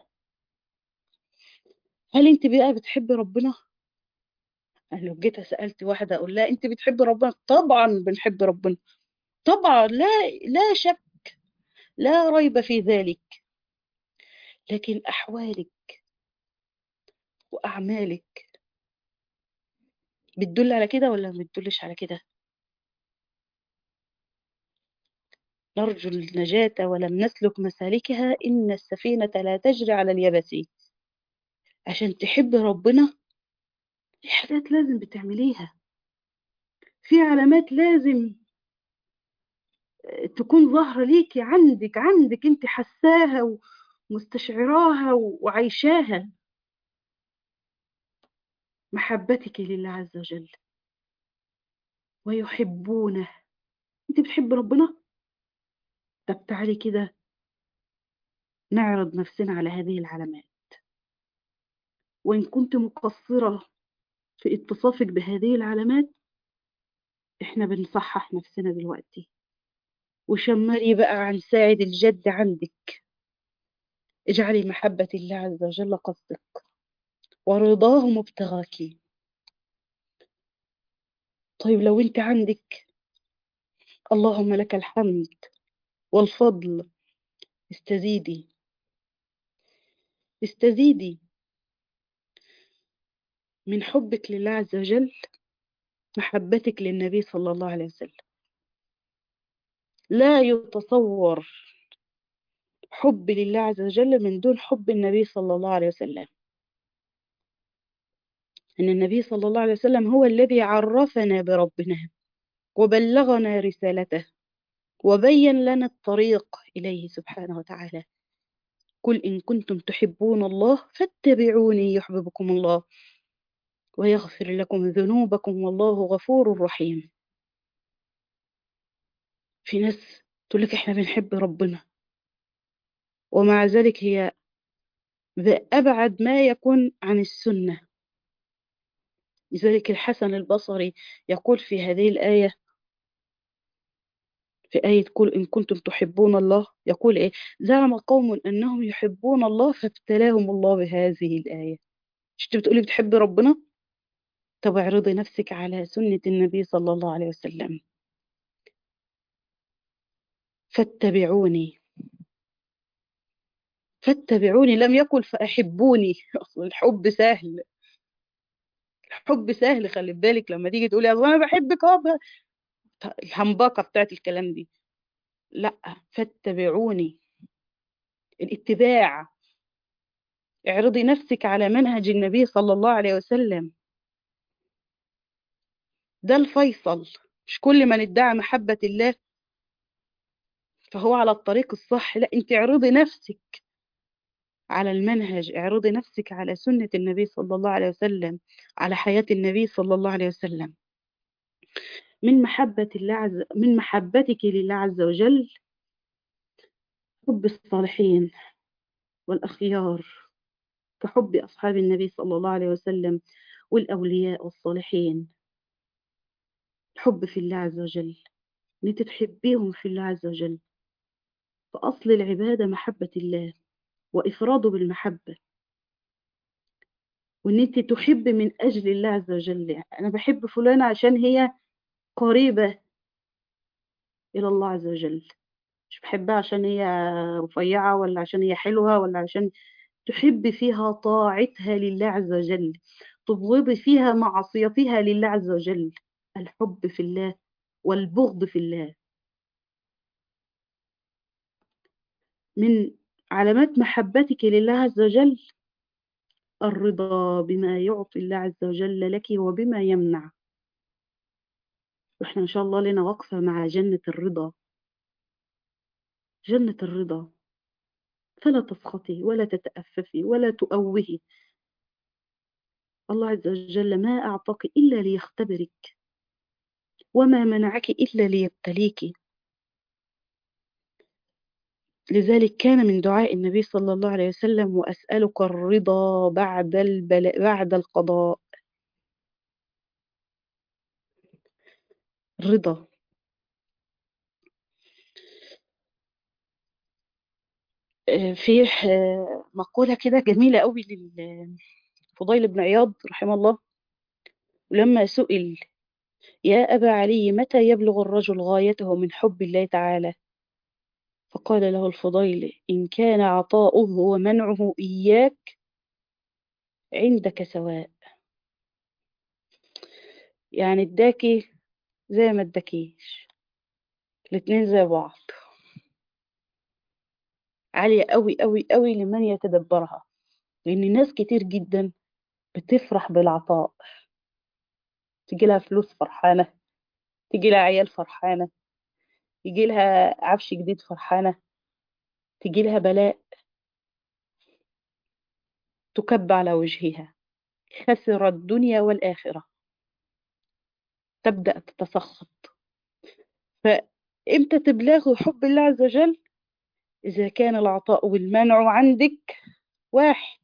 هل انت بقى بتحبي ربنا لو جيت سألت واحدة أقول لها أنت بتحبي ربنا طبعا بنحب ربنا طبعا لا لا شك لا ريب في ذلك لكن أحوالك وأعمالك بتدل على كده ولا ما بتدلش على كده نرجو النجاة ولم نسلك مسالكها إن السفينة لا تجري على اليبس عشان تحب ربنا في حاجات لازم بتعمليها في علامات لازم تكون ظاهرة ليكي عندك عندك انت حساها ومستشعراها وعيشاها محبتك لله عز وجل ويحبونه انت بتحب ربنا طب تعالي كده نعرض نفسنا على هذه العلامات وإن كنت مقصرة في اتصافك بهذه العلامات احنا بنصحح نفسنا دلوقتي وشمري بقى عن ساعد الجد عندك اجعلي محبة الله عز وجل قصدك ورضاه مبتغاك طيب لو انت عندك اللهم لك الحمد والفضل استزيدي استزيدي من حبك لله عز وجل محبتك للنبي صلى الله عليه وسلم لا يتصور حب لله عز وجل من دون حب النبي صلى الله عليه وسلم أن النبي صلى الله عليه وسلم هو الذي عرفنا بربنا وبلغنا رسالته وبين لنا الطريق إليه سبحانه وتعالى قل إن كنتم تحبون الله فاتبعوني يحببكم الله ويغفر لكم ذنوبكم والله غفور رحيم في ناس تقول لك احنا بنحب ربنا ومع ذلك هي بأبعد ما يكون عن السنة لذلك الحسن البصري يقول في هذه الآية في آية قل إن كنتم تحبون الله يقول إيه زعم قوم أنهم يحبون الله فابتلاهم الله بهذه الآية مش بتقولي بتحبي ربنا طب اعرضي نفسك على سنة النبي صلى الله عليه وسلم فاتبعوني فاتبعوني لم يقل فأحبوني أصل الحب سهل الحب سهل خلي بالك لما تيجي تقولي أصل أنا بحبك أه الهمبكة بتاعت الكلام دي لا فاتبعوني الاتباع اعرضي نفسك على منهج النبي صلى الله عليه وسلم ده الفيصل مش كل من ادعى محبة الله فهو على الطريق الصح لا انت اعرضي نفسك على المنهج اعرضي نفسك على سنة النبي صلى الله عليه وسلم على حياة النبي صلى الله عليه وسلم من محبة الله عز من محبتك لله عز وجل حب الصالحين والأخيار كحب أصحاب النبي صلى الله عليه وسلم والأولياء والصالحين الحب في الله عز وجل ان انت تحبيهم في الله عز وجل فأصل العبادة محبة الله وإفراده بالمحبة وان انت تحب من اجل الله عز وجل انا بحب فلانة عشان هي قريبة الى الله عز وجل مش بحبها عشان هي رفيعة ولا عشان هي حلوة ولا عشان تحب فيها طاعتها لله عز وجل تبغضي فيها معصيتها لله عز وجل الحب في الله والبغض في الله من علامات محبتك لله عز وجل الرضا بما يعطي الله عز وجل لك وبما يمنع واحنا ان شاء الله لنا وقفة مع جنة الرضا جنة الرضا فلا تسخطي ولا تتأففي ولا تؤوهي الله عز وجل ما أعطاك إلا ليختبرك وما منعك إلا ليبتليك لذلك كان من دعاء النبي صلى الله عليه وسلم وأسألك الرضا بعد البلاء بعد القضاء الرضا في مقولة كده جميلة قوي للفضيل بن عياض رحمه الله لما سئل يا أبا علي متى يبلغ الرجل غايته من حب الله تعالى فقال له الفضيل إن كان عطاؤه ومنعه إياك عندك سواء يعني اداكي زي ما اداكيش الاتنين زي بعض عالية قوي قوي قوي لمن يتدبرها لأن ناس كتير جدا بتفرح بالعطاء تجي لها فلوس فرحانة تجي لها عيال فرحانة يجي لها عفش جديد فرحانة تجي لها بلاء تكب على وجهها خسر الدنيا والآخرة تبدأ تتسخط فإمتى تبلغ حب الله عز وجل إذا كان العطاء والمنع عندك واحد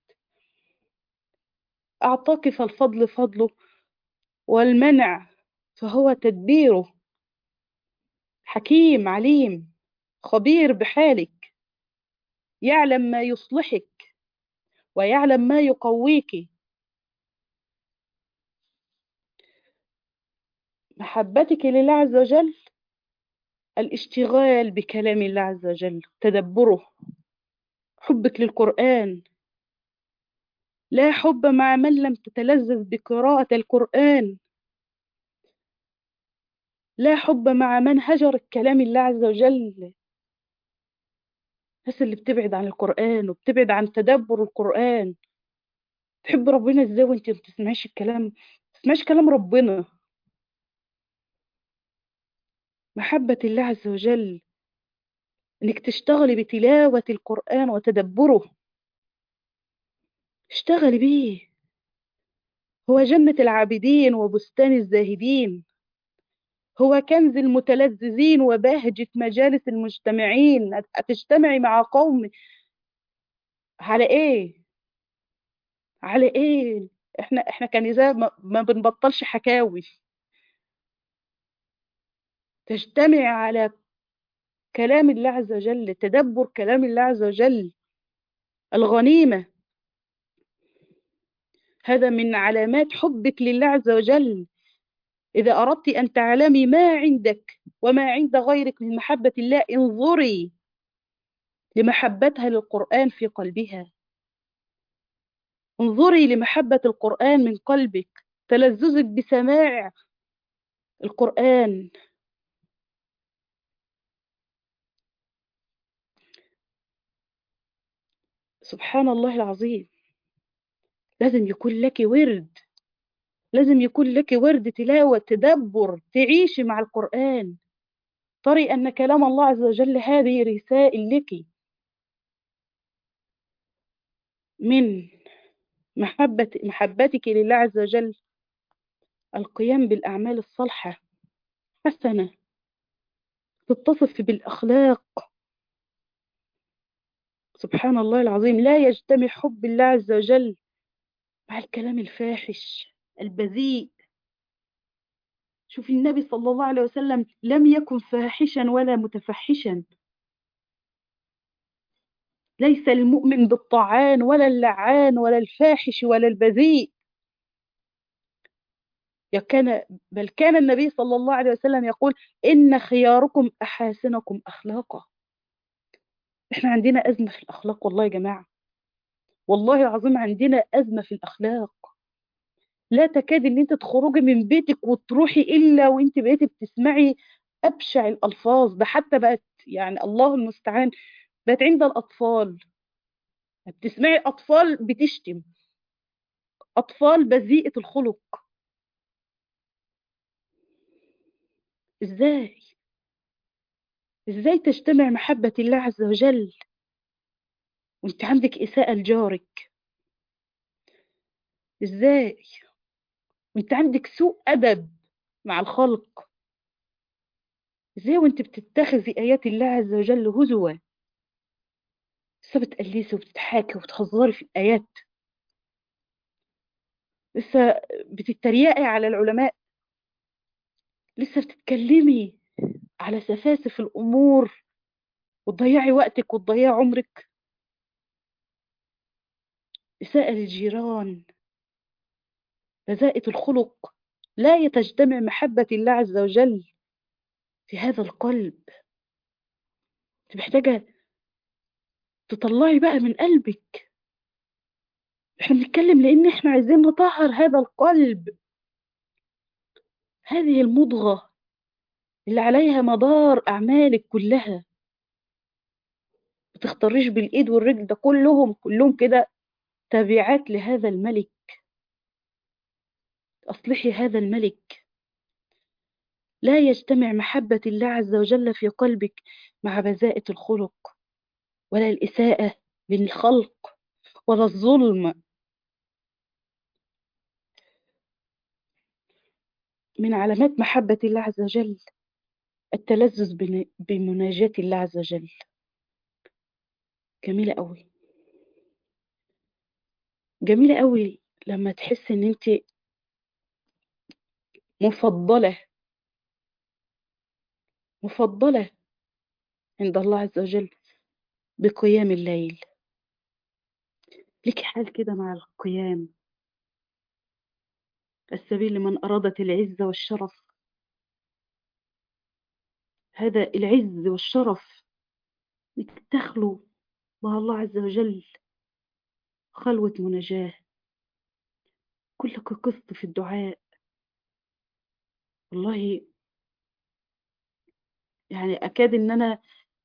أعطاك فالفضل فضله والمنع فهو تدبيره حكيم عليم خبير بحالك يعلم ما يصلحك ويعلم ما يقويك محبتك لله عز وجل الاشتغال بكلام الله عز وجل تدبره حبك للقرآن لا حب مع من لم تتلذذ بقراءة القرآن لا حب مع من هجر كلام الله عز وجل الناس اللي بتبعد عن القرآن وبتبعد عن تدبر القرآن تحب ربنا ازاي وانت ما بتسمعيش الكلام ما تسمعيش كلام ربنا محبة الله عز وجل انك تشتغلي بتلاوة القرآن وتدبره اشتغلي بيه هو جنة العابدين وبستان الزاهدين هو كنز المتلذذين وبهجة مجالس المجتمعين هتجتمعي مع قوم على ايه على ايه احنا احنا كنساء ما, ما بنبطلش حكاوي تجتمع على كلام الله عز وجل تدبر كلام الله عز وجل الغنيمة هذا من علامات حبك لله عز وجل إذا أردت أن تعلمي ما عندك وما عند غيرك من محبة الله انظري لمحبتها للقرآن في قلبها انظري لمحبة القرآن من قلبك تلذذك بسماع القرآن سبحان الله العظيم لازم يكون لك ورد لازم يكون لك ورد تلاوة تدبر تعيشي مع القرآن تري أن كلام الله عز وجل هذه رسائل لك من محبة محبتك لله عز وجل القيام بالأعمال الصالحة حسنة تتصف بالأخلاق سبحان الله العظيم لا يجتمع حب الله عز وجل مع الكلام الفاحش البذيء شوف النبي صلى الله عليه وسلم لم يكن فاحشا ولا متفحشا ليس المؤمن بالطعان ولا اللعان ولا الفاحش ولا البذيء كان بل كان النبي صلى الله عليه وسلم يقول إن خياركم أحاسنكم أخلاقا احنا عندنا أزمة في الأخلاق والله يا جماعة والله العظيم عندنا أزمة في الأخلاق لا تكاد ان انت تخرجي من بيتك وتروحي الا وانت بقيتي بتسمعي ابشع الالفاظ ده حتى بقت يعني الله المستعان بقت عند الاطفال بتسمعي اطفال بتشتم اطفال بذيئه الخلق ازاي ازاي تجتمع محبه الله عز وجل وانت عندك اساءه لجارك ازاي وانت عندك سوء ادب مع الخلق ازاي وانت بتتخذي ايات الله عز وجل هزوا لسه بتقلسي وبتضحكي وبتهزري في الايات لسه بتتريقي على العلماء لسه بتتكلمي على سفاسف الامور وتضيعي وقتك وتضيعي عمرك إساءة للجيران بذاءة الخلق لا يتجتمع محبة الله عز وجل في هذا القلب انت محتاجة تطلعي بقى من قلبك احنا بنتكلم لان احنا عايزين نطهر هذا القلب هذه المضغة اللي عليها مدار اعمالك كلها ما تختاريش بالايد والرجل ده كلهم كلهم كده تابعات لهذا الملك اصلحي هذا الملك لا يجتمع محبة الله عز وجل في قلبك مع بذاءة الخلق ولا الإساءة للخلق ولا الظلم من علامات محبة الله عز وجل التلذذ بمناجاة الله عز وجل جميلة قوي جميلة قوي لما تحس ان انت مفضلة مفضلة عند الله عز وجل بقيام الليل لك حال كده مع القيام السبيل لمن أرادت العزة والشرف هذا العز والشرف انك تخلو مع الله عز وجل خلوة مناجاة كلك قسط في الدعاء والله يعني أكاد إن أنا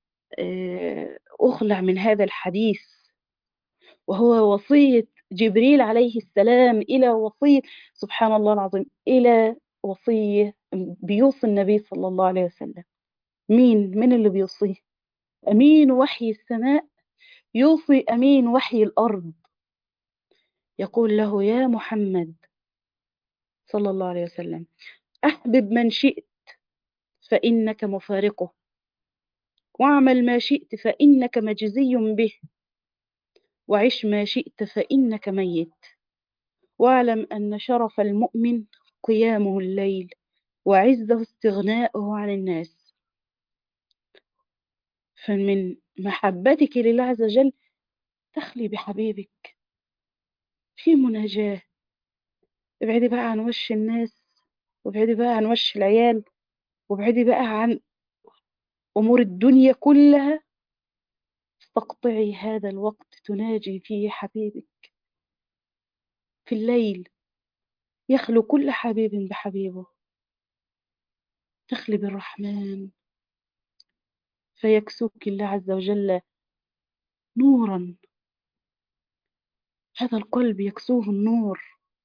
أخلع من هذا الحديث وهو وصية جبريل عليه السلام إلى وصية سبحان الله العظيم إلى وصية بيوصي النبي صلى الله عليه وسلم مين من اللي بيوصيه أمين وحي السماء يوصي أمين وحي الأرض يقول له يا محمد صلى الله عليه وسلم أحبب من شئت فإنك مفارقه واعمل ما شئت فإنك مجزي به وعش ما شئت فإنك ميت واعلم أن شرف المؤمن قيامه الليل وعزه استغناؤه عن الناس فمن محبتك لله عز وجل تخلي بحبيبك في مناجاة ابعدي بقى عن وش الناس وابعدي بقى عن وش العيال وابعدي بقى عن أمور الدنيا كلها استقطعي هذا الوقت تناجي فيه حبيبك في الليل يخلو كل حبيب بحبيبه تخلي بالرحمن فيكسوك الله عز وجل نورا هذا القلب يكسوه النور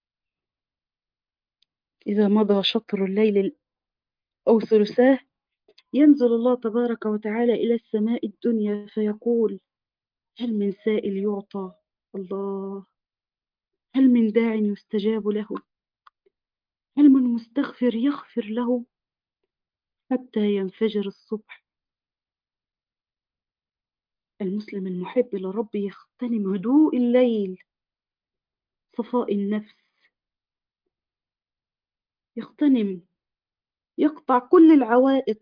إذا مضى شطر الليل أو ثلثاه ينزل الله تبارك وتعالى إلى السماء الدنيا فيقول هل من سائل يعطى الله هل من داع يستجاب له هل من مستغفر يغفر له حتى ينفجر الصبح المسلم المحب لرب يغتنم هدوء الليل صفاء النفس يغتنم يقطع كل العوائق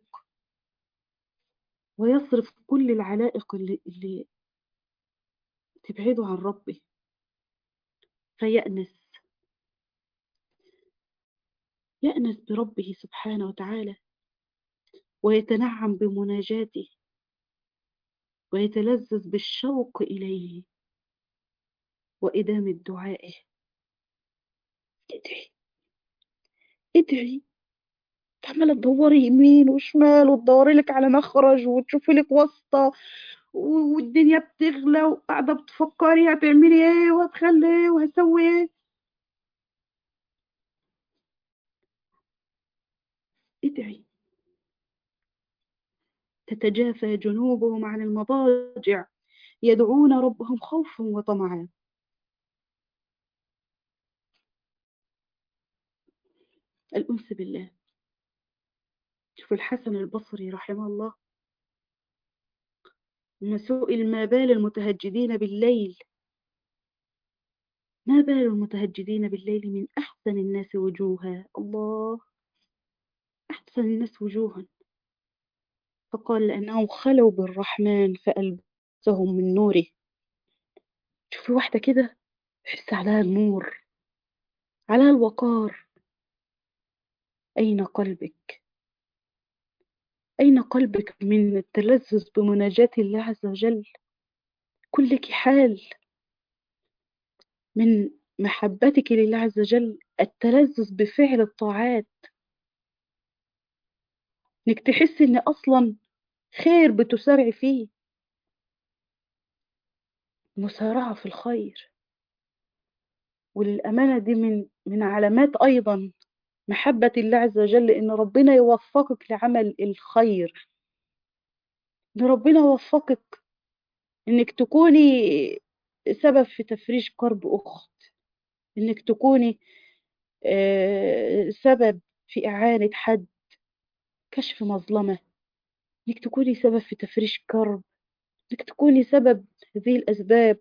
ويصرف كل العلائق اللي, اللي تبعده عن ربه فيأنس يأنس بربه سبحانه وتعالى ويتنعم بمناجاته ويتلذذ بالشوق إليه وإدامة دعائه ادعي ادعي عمالة تدوري يمين وشمال وتدوري لك على مخرج وتشوفي لك واسطة والدنيا بتغلى وقاعدة بتفكري هتعملي ايه وهتخلي ايه وهسوي ايه ادعي تتجافى جنوبهم عن المضاجع يدعون ربهم خوفا وطمعا الأنس بالله شوف الحسن البصري رحمه الله لما سئل ما بال المتهجدين بالليل ما بال المتهجدين بالليل من أحسن الناس وجوها الله أحسن الناس وجوها فقال لأنهم خلوا بالرحمن فألبسهم من نوره شوفي واحدة كده تحس عليها النور عليها الوقار أين قلبك أين قلبك من التلذذ بمناجاة الله عز وجل كلك حال من محبتك لله عز وجل التلذذ بفعل الطاعات انك تحسي ان اصلا خير بتسارعي فيه مسارعة في الخير وللأمانة دي من من علامات أيضا محبة الله عز وجل إن ربنا يوفقك لعمل الخير إن ربنا يوفقك إنك تكوني سبب في تفريج كرب أخت إنك تكوني سبب في إعانة حد كشف مظلمة إنك تكوني سبب في تفريج كرب إنك تكوني سبب هذه الأسباب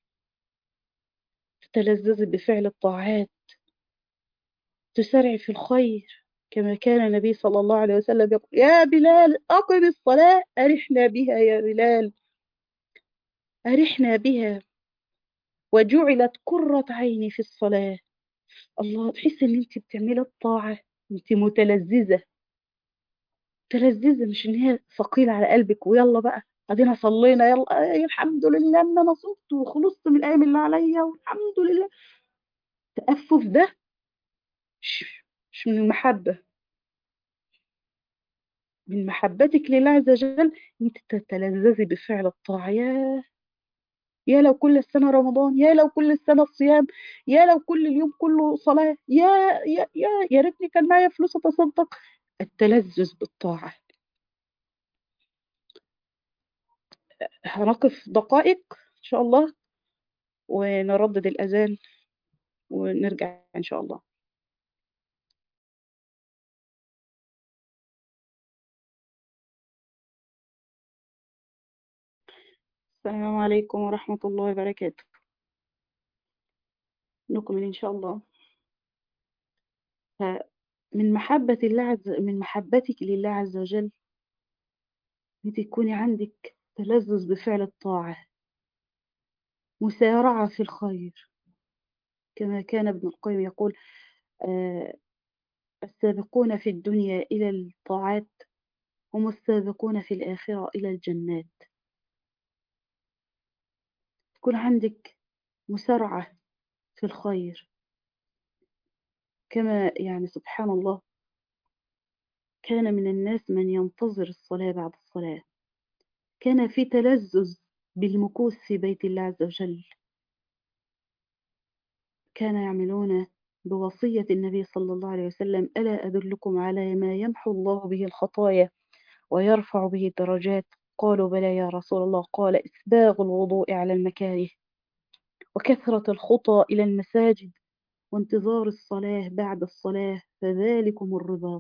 تتلذذي بفعل الطاعات تسرعي في الخير كما كان النبي صلى الله عليه وسلم يقول يا بلال أقم الصلاة أرحنا بها يا بلال أرحنا بها وجعلت قرة عيني في الصلاة الله تحس ان انت بتعملي الطاعة انت متلذذة متلذذة مش ان هي ثقيلة على قلبك ويلا بقى ادينا صلينا يلا الحمد لله ان انا صمت وخلصت من الايام اللي عليا والحمد لله التأفف ده مش, مش من المحبة من محبتك لله عز وجل انت تتلذذي بفعل الطاعة يا يا لو كل السنة رمضان يا لو كل السنة الصيام يا لو كل اليوم كله صلاة يا يا يا يا ريتني كان معايا فلوس اتصدق التلذذ بالطاعة هنقف دقائق ان شاء الله ونردد الأذان ونرجع ان شاء الله السلام عليكم ورحمة الله وبركاته نكمل إن شاء الله من محبة الله عز من محبتك لله عز وجل أنت تكوني عندك تلذذ بفعل الطاعة مسارعة في الخير كما كان ابن القيم يقول آه السابقون في الدنيا إلى الطاعات هم السابقون في الآخرة إلى الجنات تكون عندك مسارعة في الخير كما يعني سبحان الله كان من الناس من ينتظر الصلاة بعد الصلاة كان في تلذذ بالمكوث في بيت الله عز وجل كان يعملون بوصية النبي صلى الله عليه وسلم ألا أدلكم على ما يمحو الله به الخطايا ويرفع به الدرجات قالوا بلى يا رسول الله قال إسباغ الوضوء على المكاره وكثرة الخطى إلى المساجد وانتظار الصلاة بعد الصلاة فذلكم الرباط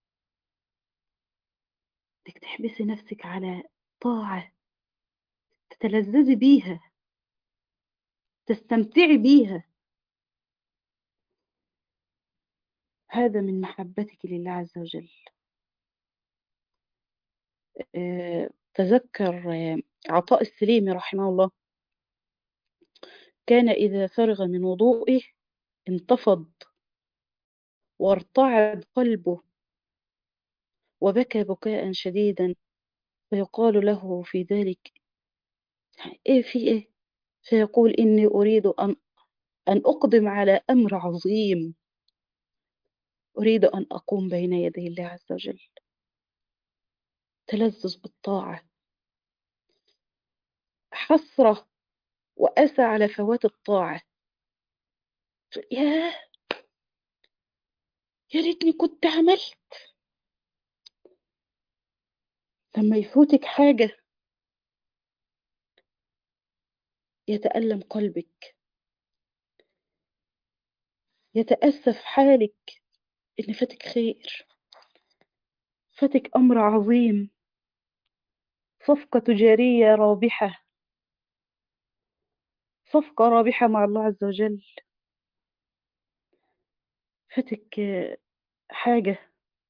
بدك تحبسي نفسك على طاعة تتلذذي بيها تستمتعي بيها هذا من محبتك لله عز وجل آه، تذكر آه، عطاء السليمي رحمه الله كان إذا فرغ من وضوئه انتفض وارتعد قلبه وبكى بكاء شديدا فيقال له في ذلك ايه في ايه فيقول اني اريد ان ان اقدم على امر عظيم اريد ان اقوم بين يدي الله عز وجل تلذذ بالطاعه حسره واسى على فوات الطاعه ياه يا ريتني كنت عملت لما يفوتك حاجه يتألم قلبك يتأسف حالك إن فاتك خير فاتك أمر عظيم صفقة تجارية رابحة صفقة رابحة مع الله عز وجل فاتك آه، حاجة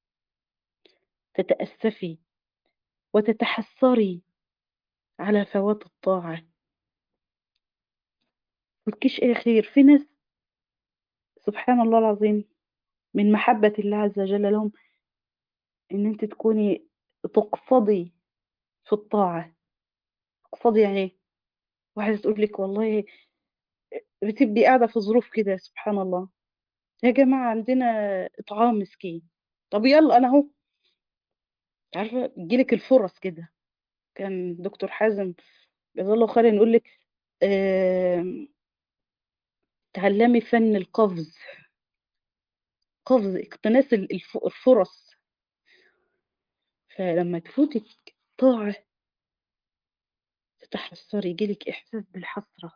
تتأسفي وتتحسري على فوات الطاعة ملكيش أي خير في ناس سبحان الله العظيم من محبة الله عز وجل لهم إن أنت تكوني تقصدي في الطاعة تقصدي يعني إيه؟ واحدة تقول لك والله بتبقي قاعدة في ظروف كده سبحان الله يا جماعة عندنا إطعام مسكين طب يلا أنا أهو عارفة تجيلك الفرص كده كان دكتور حازم جزاه الله خيرا يقول لك آم، تعلمي فن القفز قفز اقتناص الف- الفرص فلما تفوتك طاعة تتحسري يجيلك إحساس بالحسرة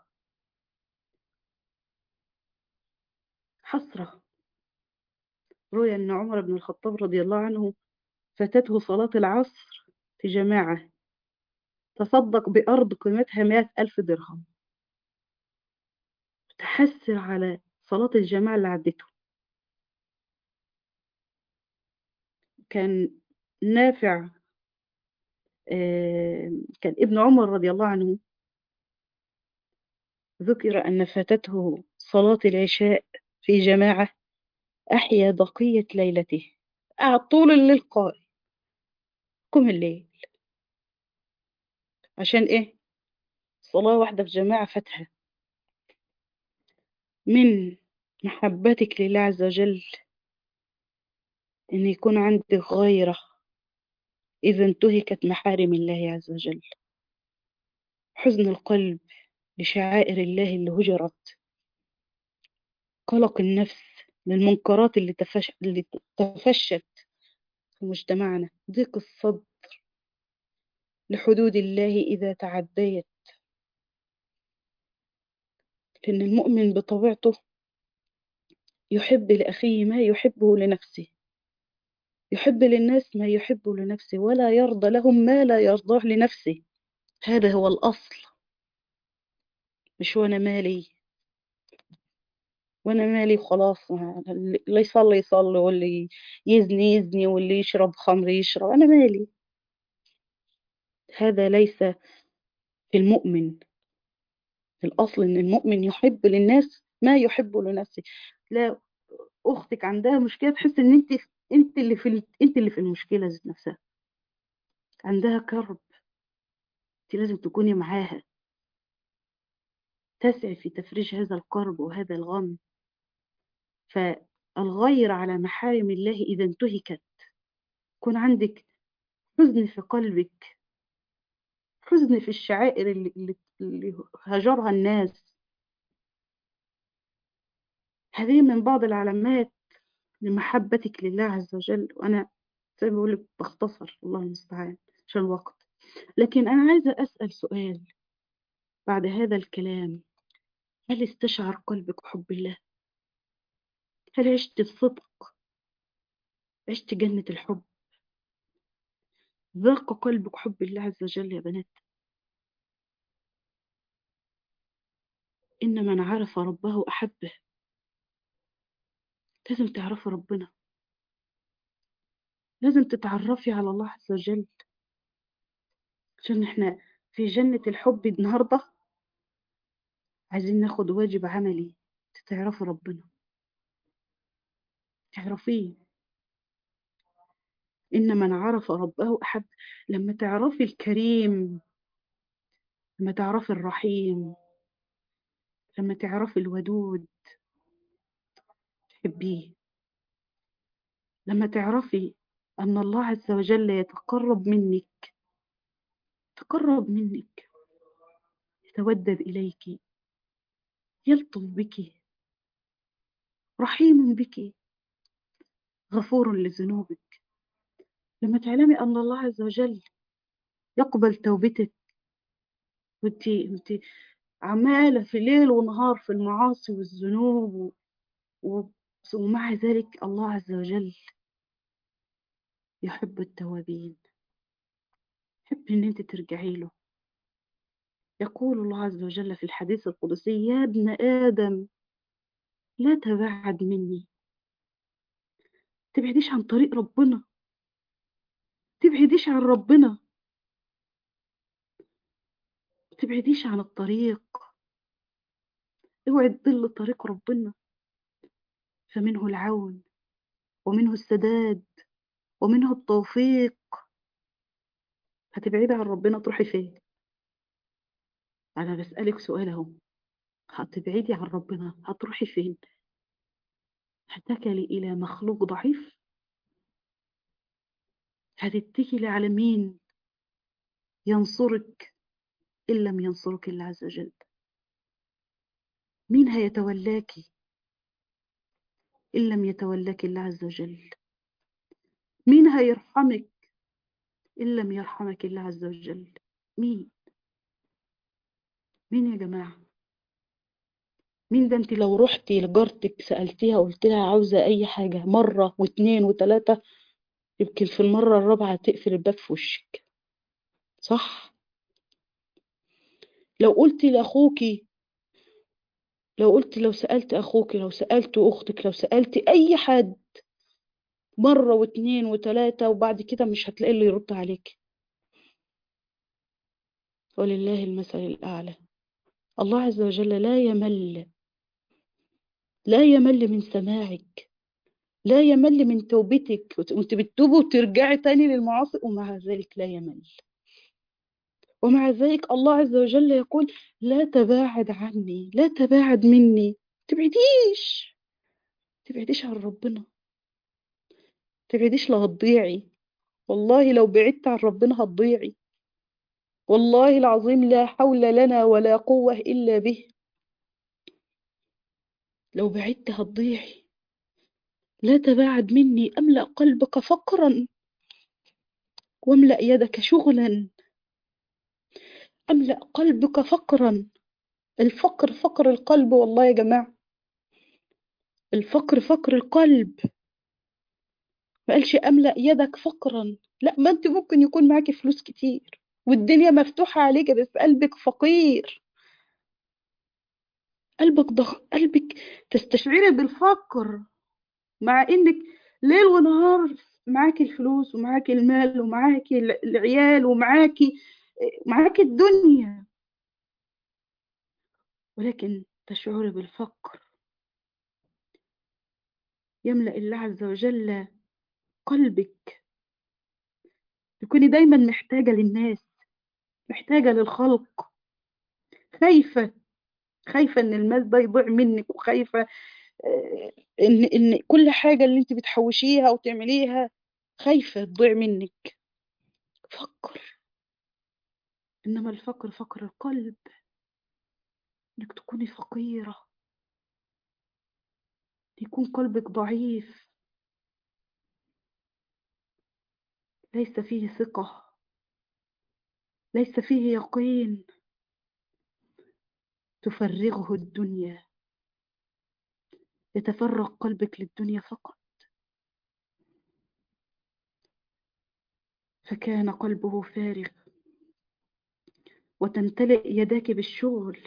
حسرة روي أن عمر بن الخطاب رضي الله عنه فاتته صلاة العصر في جماعة تصدق بأرض قيمتها مئة ألف درهم تحسر على صلاة الجماعة اللي عدته كان نافع آه، كان ابن عمر رضي الله عنه ذكر أن فاتته صلاة العشاء في جماعة أحيا بقية ليلته قعد طول الليل قائم قم الليل عشان إيه صلاة واحدة في جماعة فاتها من محبتك لله عز وجل إن يكون عندك غيرة إذا انتهكت محارم الله عز وجل حزن القلب لشعائر الله اللي هجرت قلق النفس للمنكرات اللي, تفش... اللي تفشت في مجتمعنا ضيق الصدر لحدود الله إذا تعديت لأن المؤمن بطبيعته يحب لأخيه ما يحبه لنفسه يحب للناس ما يحبه لنفسه ولا يرضى لهم ما لا يرضاه لنفسه هذا هو الأصل مش وانا مالي وانا مالي خلاص اللي يصلي يصلي واللي يزني يزني واللي يشرب خمر يشرب انا مالي هذا ليس في المؤمن الأصل إن المؤمن يحب للناس ما يحبه لنفسه لا أختك عندها مشكلة تحس إن أنت أنت اللي في ال- أنت اللي في المشكلة ذات نفسها عندها كرب أنت لازم تكوني معاها تسعي في تفريج هذا الكرب وهذا الغم فالغير على محارم الله إذا انتهكت يكون عندك حزن في قلبك حزن في الشعائر اللي, اللي, اللي هجرها الناس هذه من بعض العلامات لمحبتك لله عز وجل وأنا زي ما بقول لك بختصر الله المستعان عشان الوقت لكن أنا عايزة أسأل سؤال بعد هذا الكلام هل استشعر قلبك حب الله؟ هل عشت الصدق؟ عشت جنة الحب؟ ذاق قلبك حب الله عز وجل يا بنات إن من عرف ربه أحبه لازم تعرفي ربنا لازم تتعرفي على الله عز وجل عشان احنا في جنة الحب النهاردة عايزين ناخد واجب عملي تعرفي ربنا تعرفيه إن من عرف ربه أحب لما تعرفي الكريم لما تعرفي الرحيم لما تعرفي الودود تحبيه لما تعرفي أن الله عز وجل يتقرب منك يتقرب منك يتودد إليك يلطف بك رحيم بك غفور لذنوبك لما تعلمي أن الله عز وجل يقبل توبتك وانت انت عمالة في ليل ونهار في المعاصي والذنوب و... ومع ذلك الله عز وجل يحب التوابين يحب ان انت ترجعي له يقول الله عز وجل في الحديث القدسي يا ابن آدم لا تبعد مني تبعديش عن طريق ربنا تبعديش عن ربنا تبعديش عن الطريق اوعي تضل طريق ربنا فمنه العون ومنه السداد ومنه التوفيق هتبعدي عن ربنا تروحي فين انا بسألك سؤال اهو هتبعدي عن ربنا هتروحي فين هتكلي الى مخلوق ضعيف هتتكلي على مين ينصرك إن لم ينصرك الله عز وجل مين هيتولاك إن لم يتولاك الله عز وجل مين هيرحمك إن لم يرحمك الله عز وجل مين مين يا جماعة مين ده انت لو رحتي لجارتك سألتيها قلت لها عاوزة أي حاجة مرة واتنين وتلاتة يمكن في المرة الرابعة تقفل الباب في وشك صح لو قلتي لأخوكي لو قلت لو سألت أخوك لو سألت أختك لو سألت أي حد مرة واتنين وتلاتة وبعد كده مش هتلاقي اللي يرد عليك ولله المثل الأعلى الله عز وجل لا يمل لا يمل من سماعك لا يمل من توبتك وانت بتتوبي وترجعي تاني للمعاصي ومع ذلك لا يمل ومع ذلك الله عز وجل يقول لا تباعد عني لا تباعد مني تبعديش تبعديش عن ربنا تبعديش لا هتضيعي والله لو بعدت عن ربنا هتضيعي والله العظيم لا حول لنا ولا قوة إلا به لو بعدت هتضيعي لا تباعد مني أملأ قلبك فقرا واملأ يدك شغلا أملأ قلبك فقرا الفقر فقر القلب والله يا جماعة الفقر فقر القلب ما قالش أملأ يدك فقرا لا ما أنت ممكن يكون معاكي فلوس كتير والدنيا مفتوحة عليك بس قلبك فقير قلبك ضخ قلبك تستشعري بالفقر مع انك ليل ونهار معاكي الفلوس ومعاكي المال ومعاكي العيال ومعاكي معاكي الدنيا ولكن تشعري بالفقر يملأ الله عز وجل قلبك تكوني دايما محتاجة للناس محتاجة للخلق خايفة خايفة ان المال ده يضيع منك وخايفة ان ان كل حاجة اللي انت بتحوشيها وتعمليها خايفة تضيع منك فكر انما الفقر فقر القلب انك تكوني فقيرة يكون قلبك ضعيف ليس فيه ثقة ليس فيه يقين تفرغه الدنيا يتفرغ قلبك للدنيا فقط فكان قلبه فارغ وتمتلئ يداك بالشغل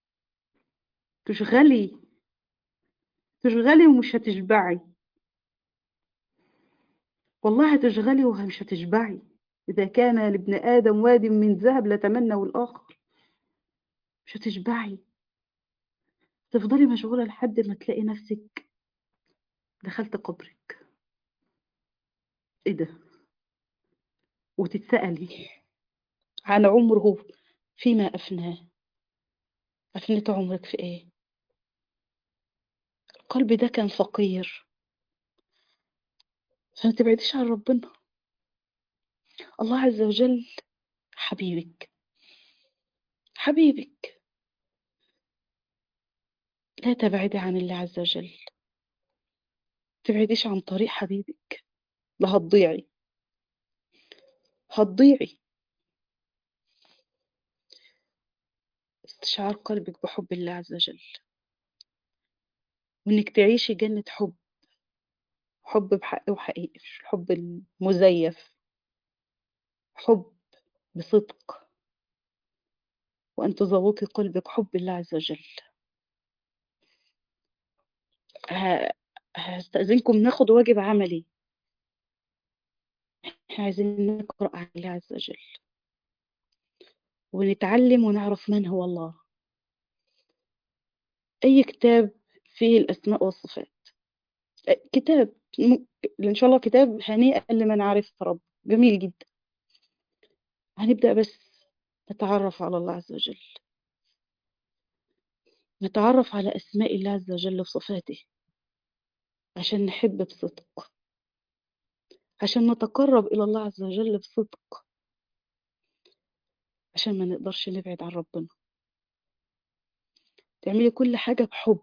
تشغلي تشغلي ومش هتشبعي والله هتشغلي ومش هتشبعي إذا كان لابن آدم واد من ذهب لتمنوا الآخر مش هتشبعي تفضلي مشغولة لحد ما تلاقي نفسك دخلت قبرك ايه ده وتتسألي عن عمره فيما أفناه أفنيت عمرك في ايه القلب ده كان فقير فما تبعديش عن ربنا الله عز وجل حبيبك حبيبك لا تبعدي عن الله عز وجل تبعديش عن طريق حبيبك لا هتضيعي هتضيعي استشعار قلبك بحب الله عز وجل وانك تعيشي جنة حب حب بحق وحقيقي مش الحب المزيف حب بصدق وأن تذوقي قلبك حب الله عز وجل ه- هستأذنكم ناخد واجب عملي احنا عايزين نقرأ عن الله عز وجل ونتعلم ونعرف من هو الله أي كتاب فيه الأسماء والصفات كتاب م- إن شاء الله كتاب هنيئا لمن عرف رب جميل جدا هنبدأ بس نتعرف على الله عز وجل نتعرف على أسماء الله عز وجل وصفاته عشان نحب بصدق عشان نتقرب إلى الله عز وجل بصدق عشان ما نقدرش نبعد عن ربنا تعملي كل حاجة بحب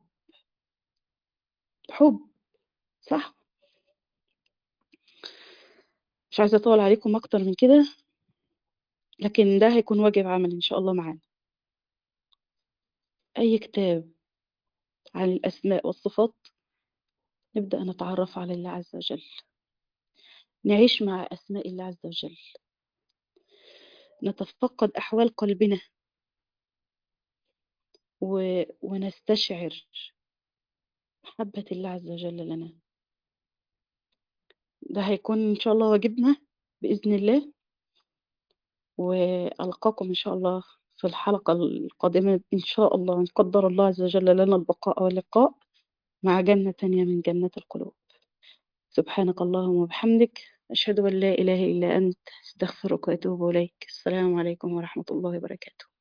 بحب صح مش عايزة أطول عليكم أكتر من كده لكن ده هيكون واجب عمل إن شاء الله معانا أي كتاب عن الأسماء والصفات نبدأ نتعرف على الله عز وجل نعيش مع أسماء الله عز وجل نتفقد أحوال قلبنا و... ونستشعر محبة الله عز وجل لنا ده هيكون إن شاء الله واجبنا بإذن الله وألقاكم إن شاء الله في الحلقة القادمة إن شاء الله إن قدر الله عز وجل لنا البقاء واللقاء مع جنة تانية من جنات القلوب سبحانك اللهم وبحمدك أشهد أن لا إله إلا أنت استغفرك وأتوب إليك السلام عليكم ورحمة الله وبركاته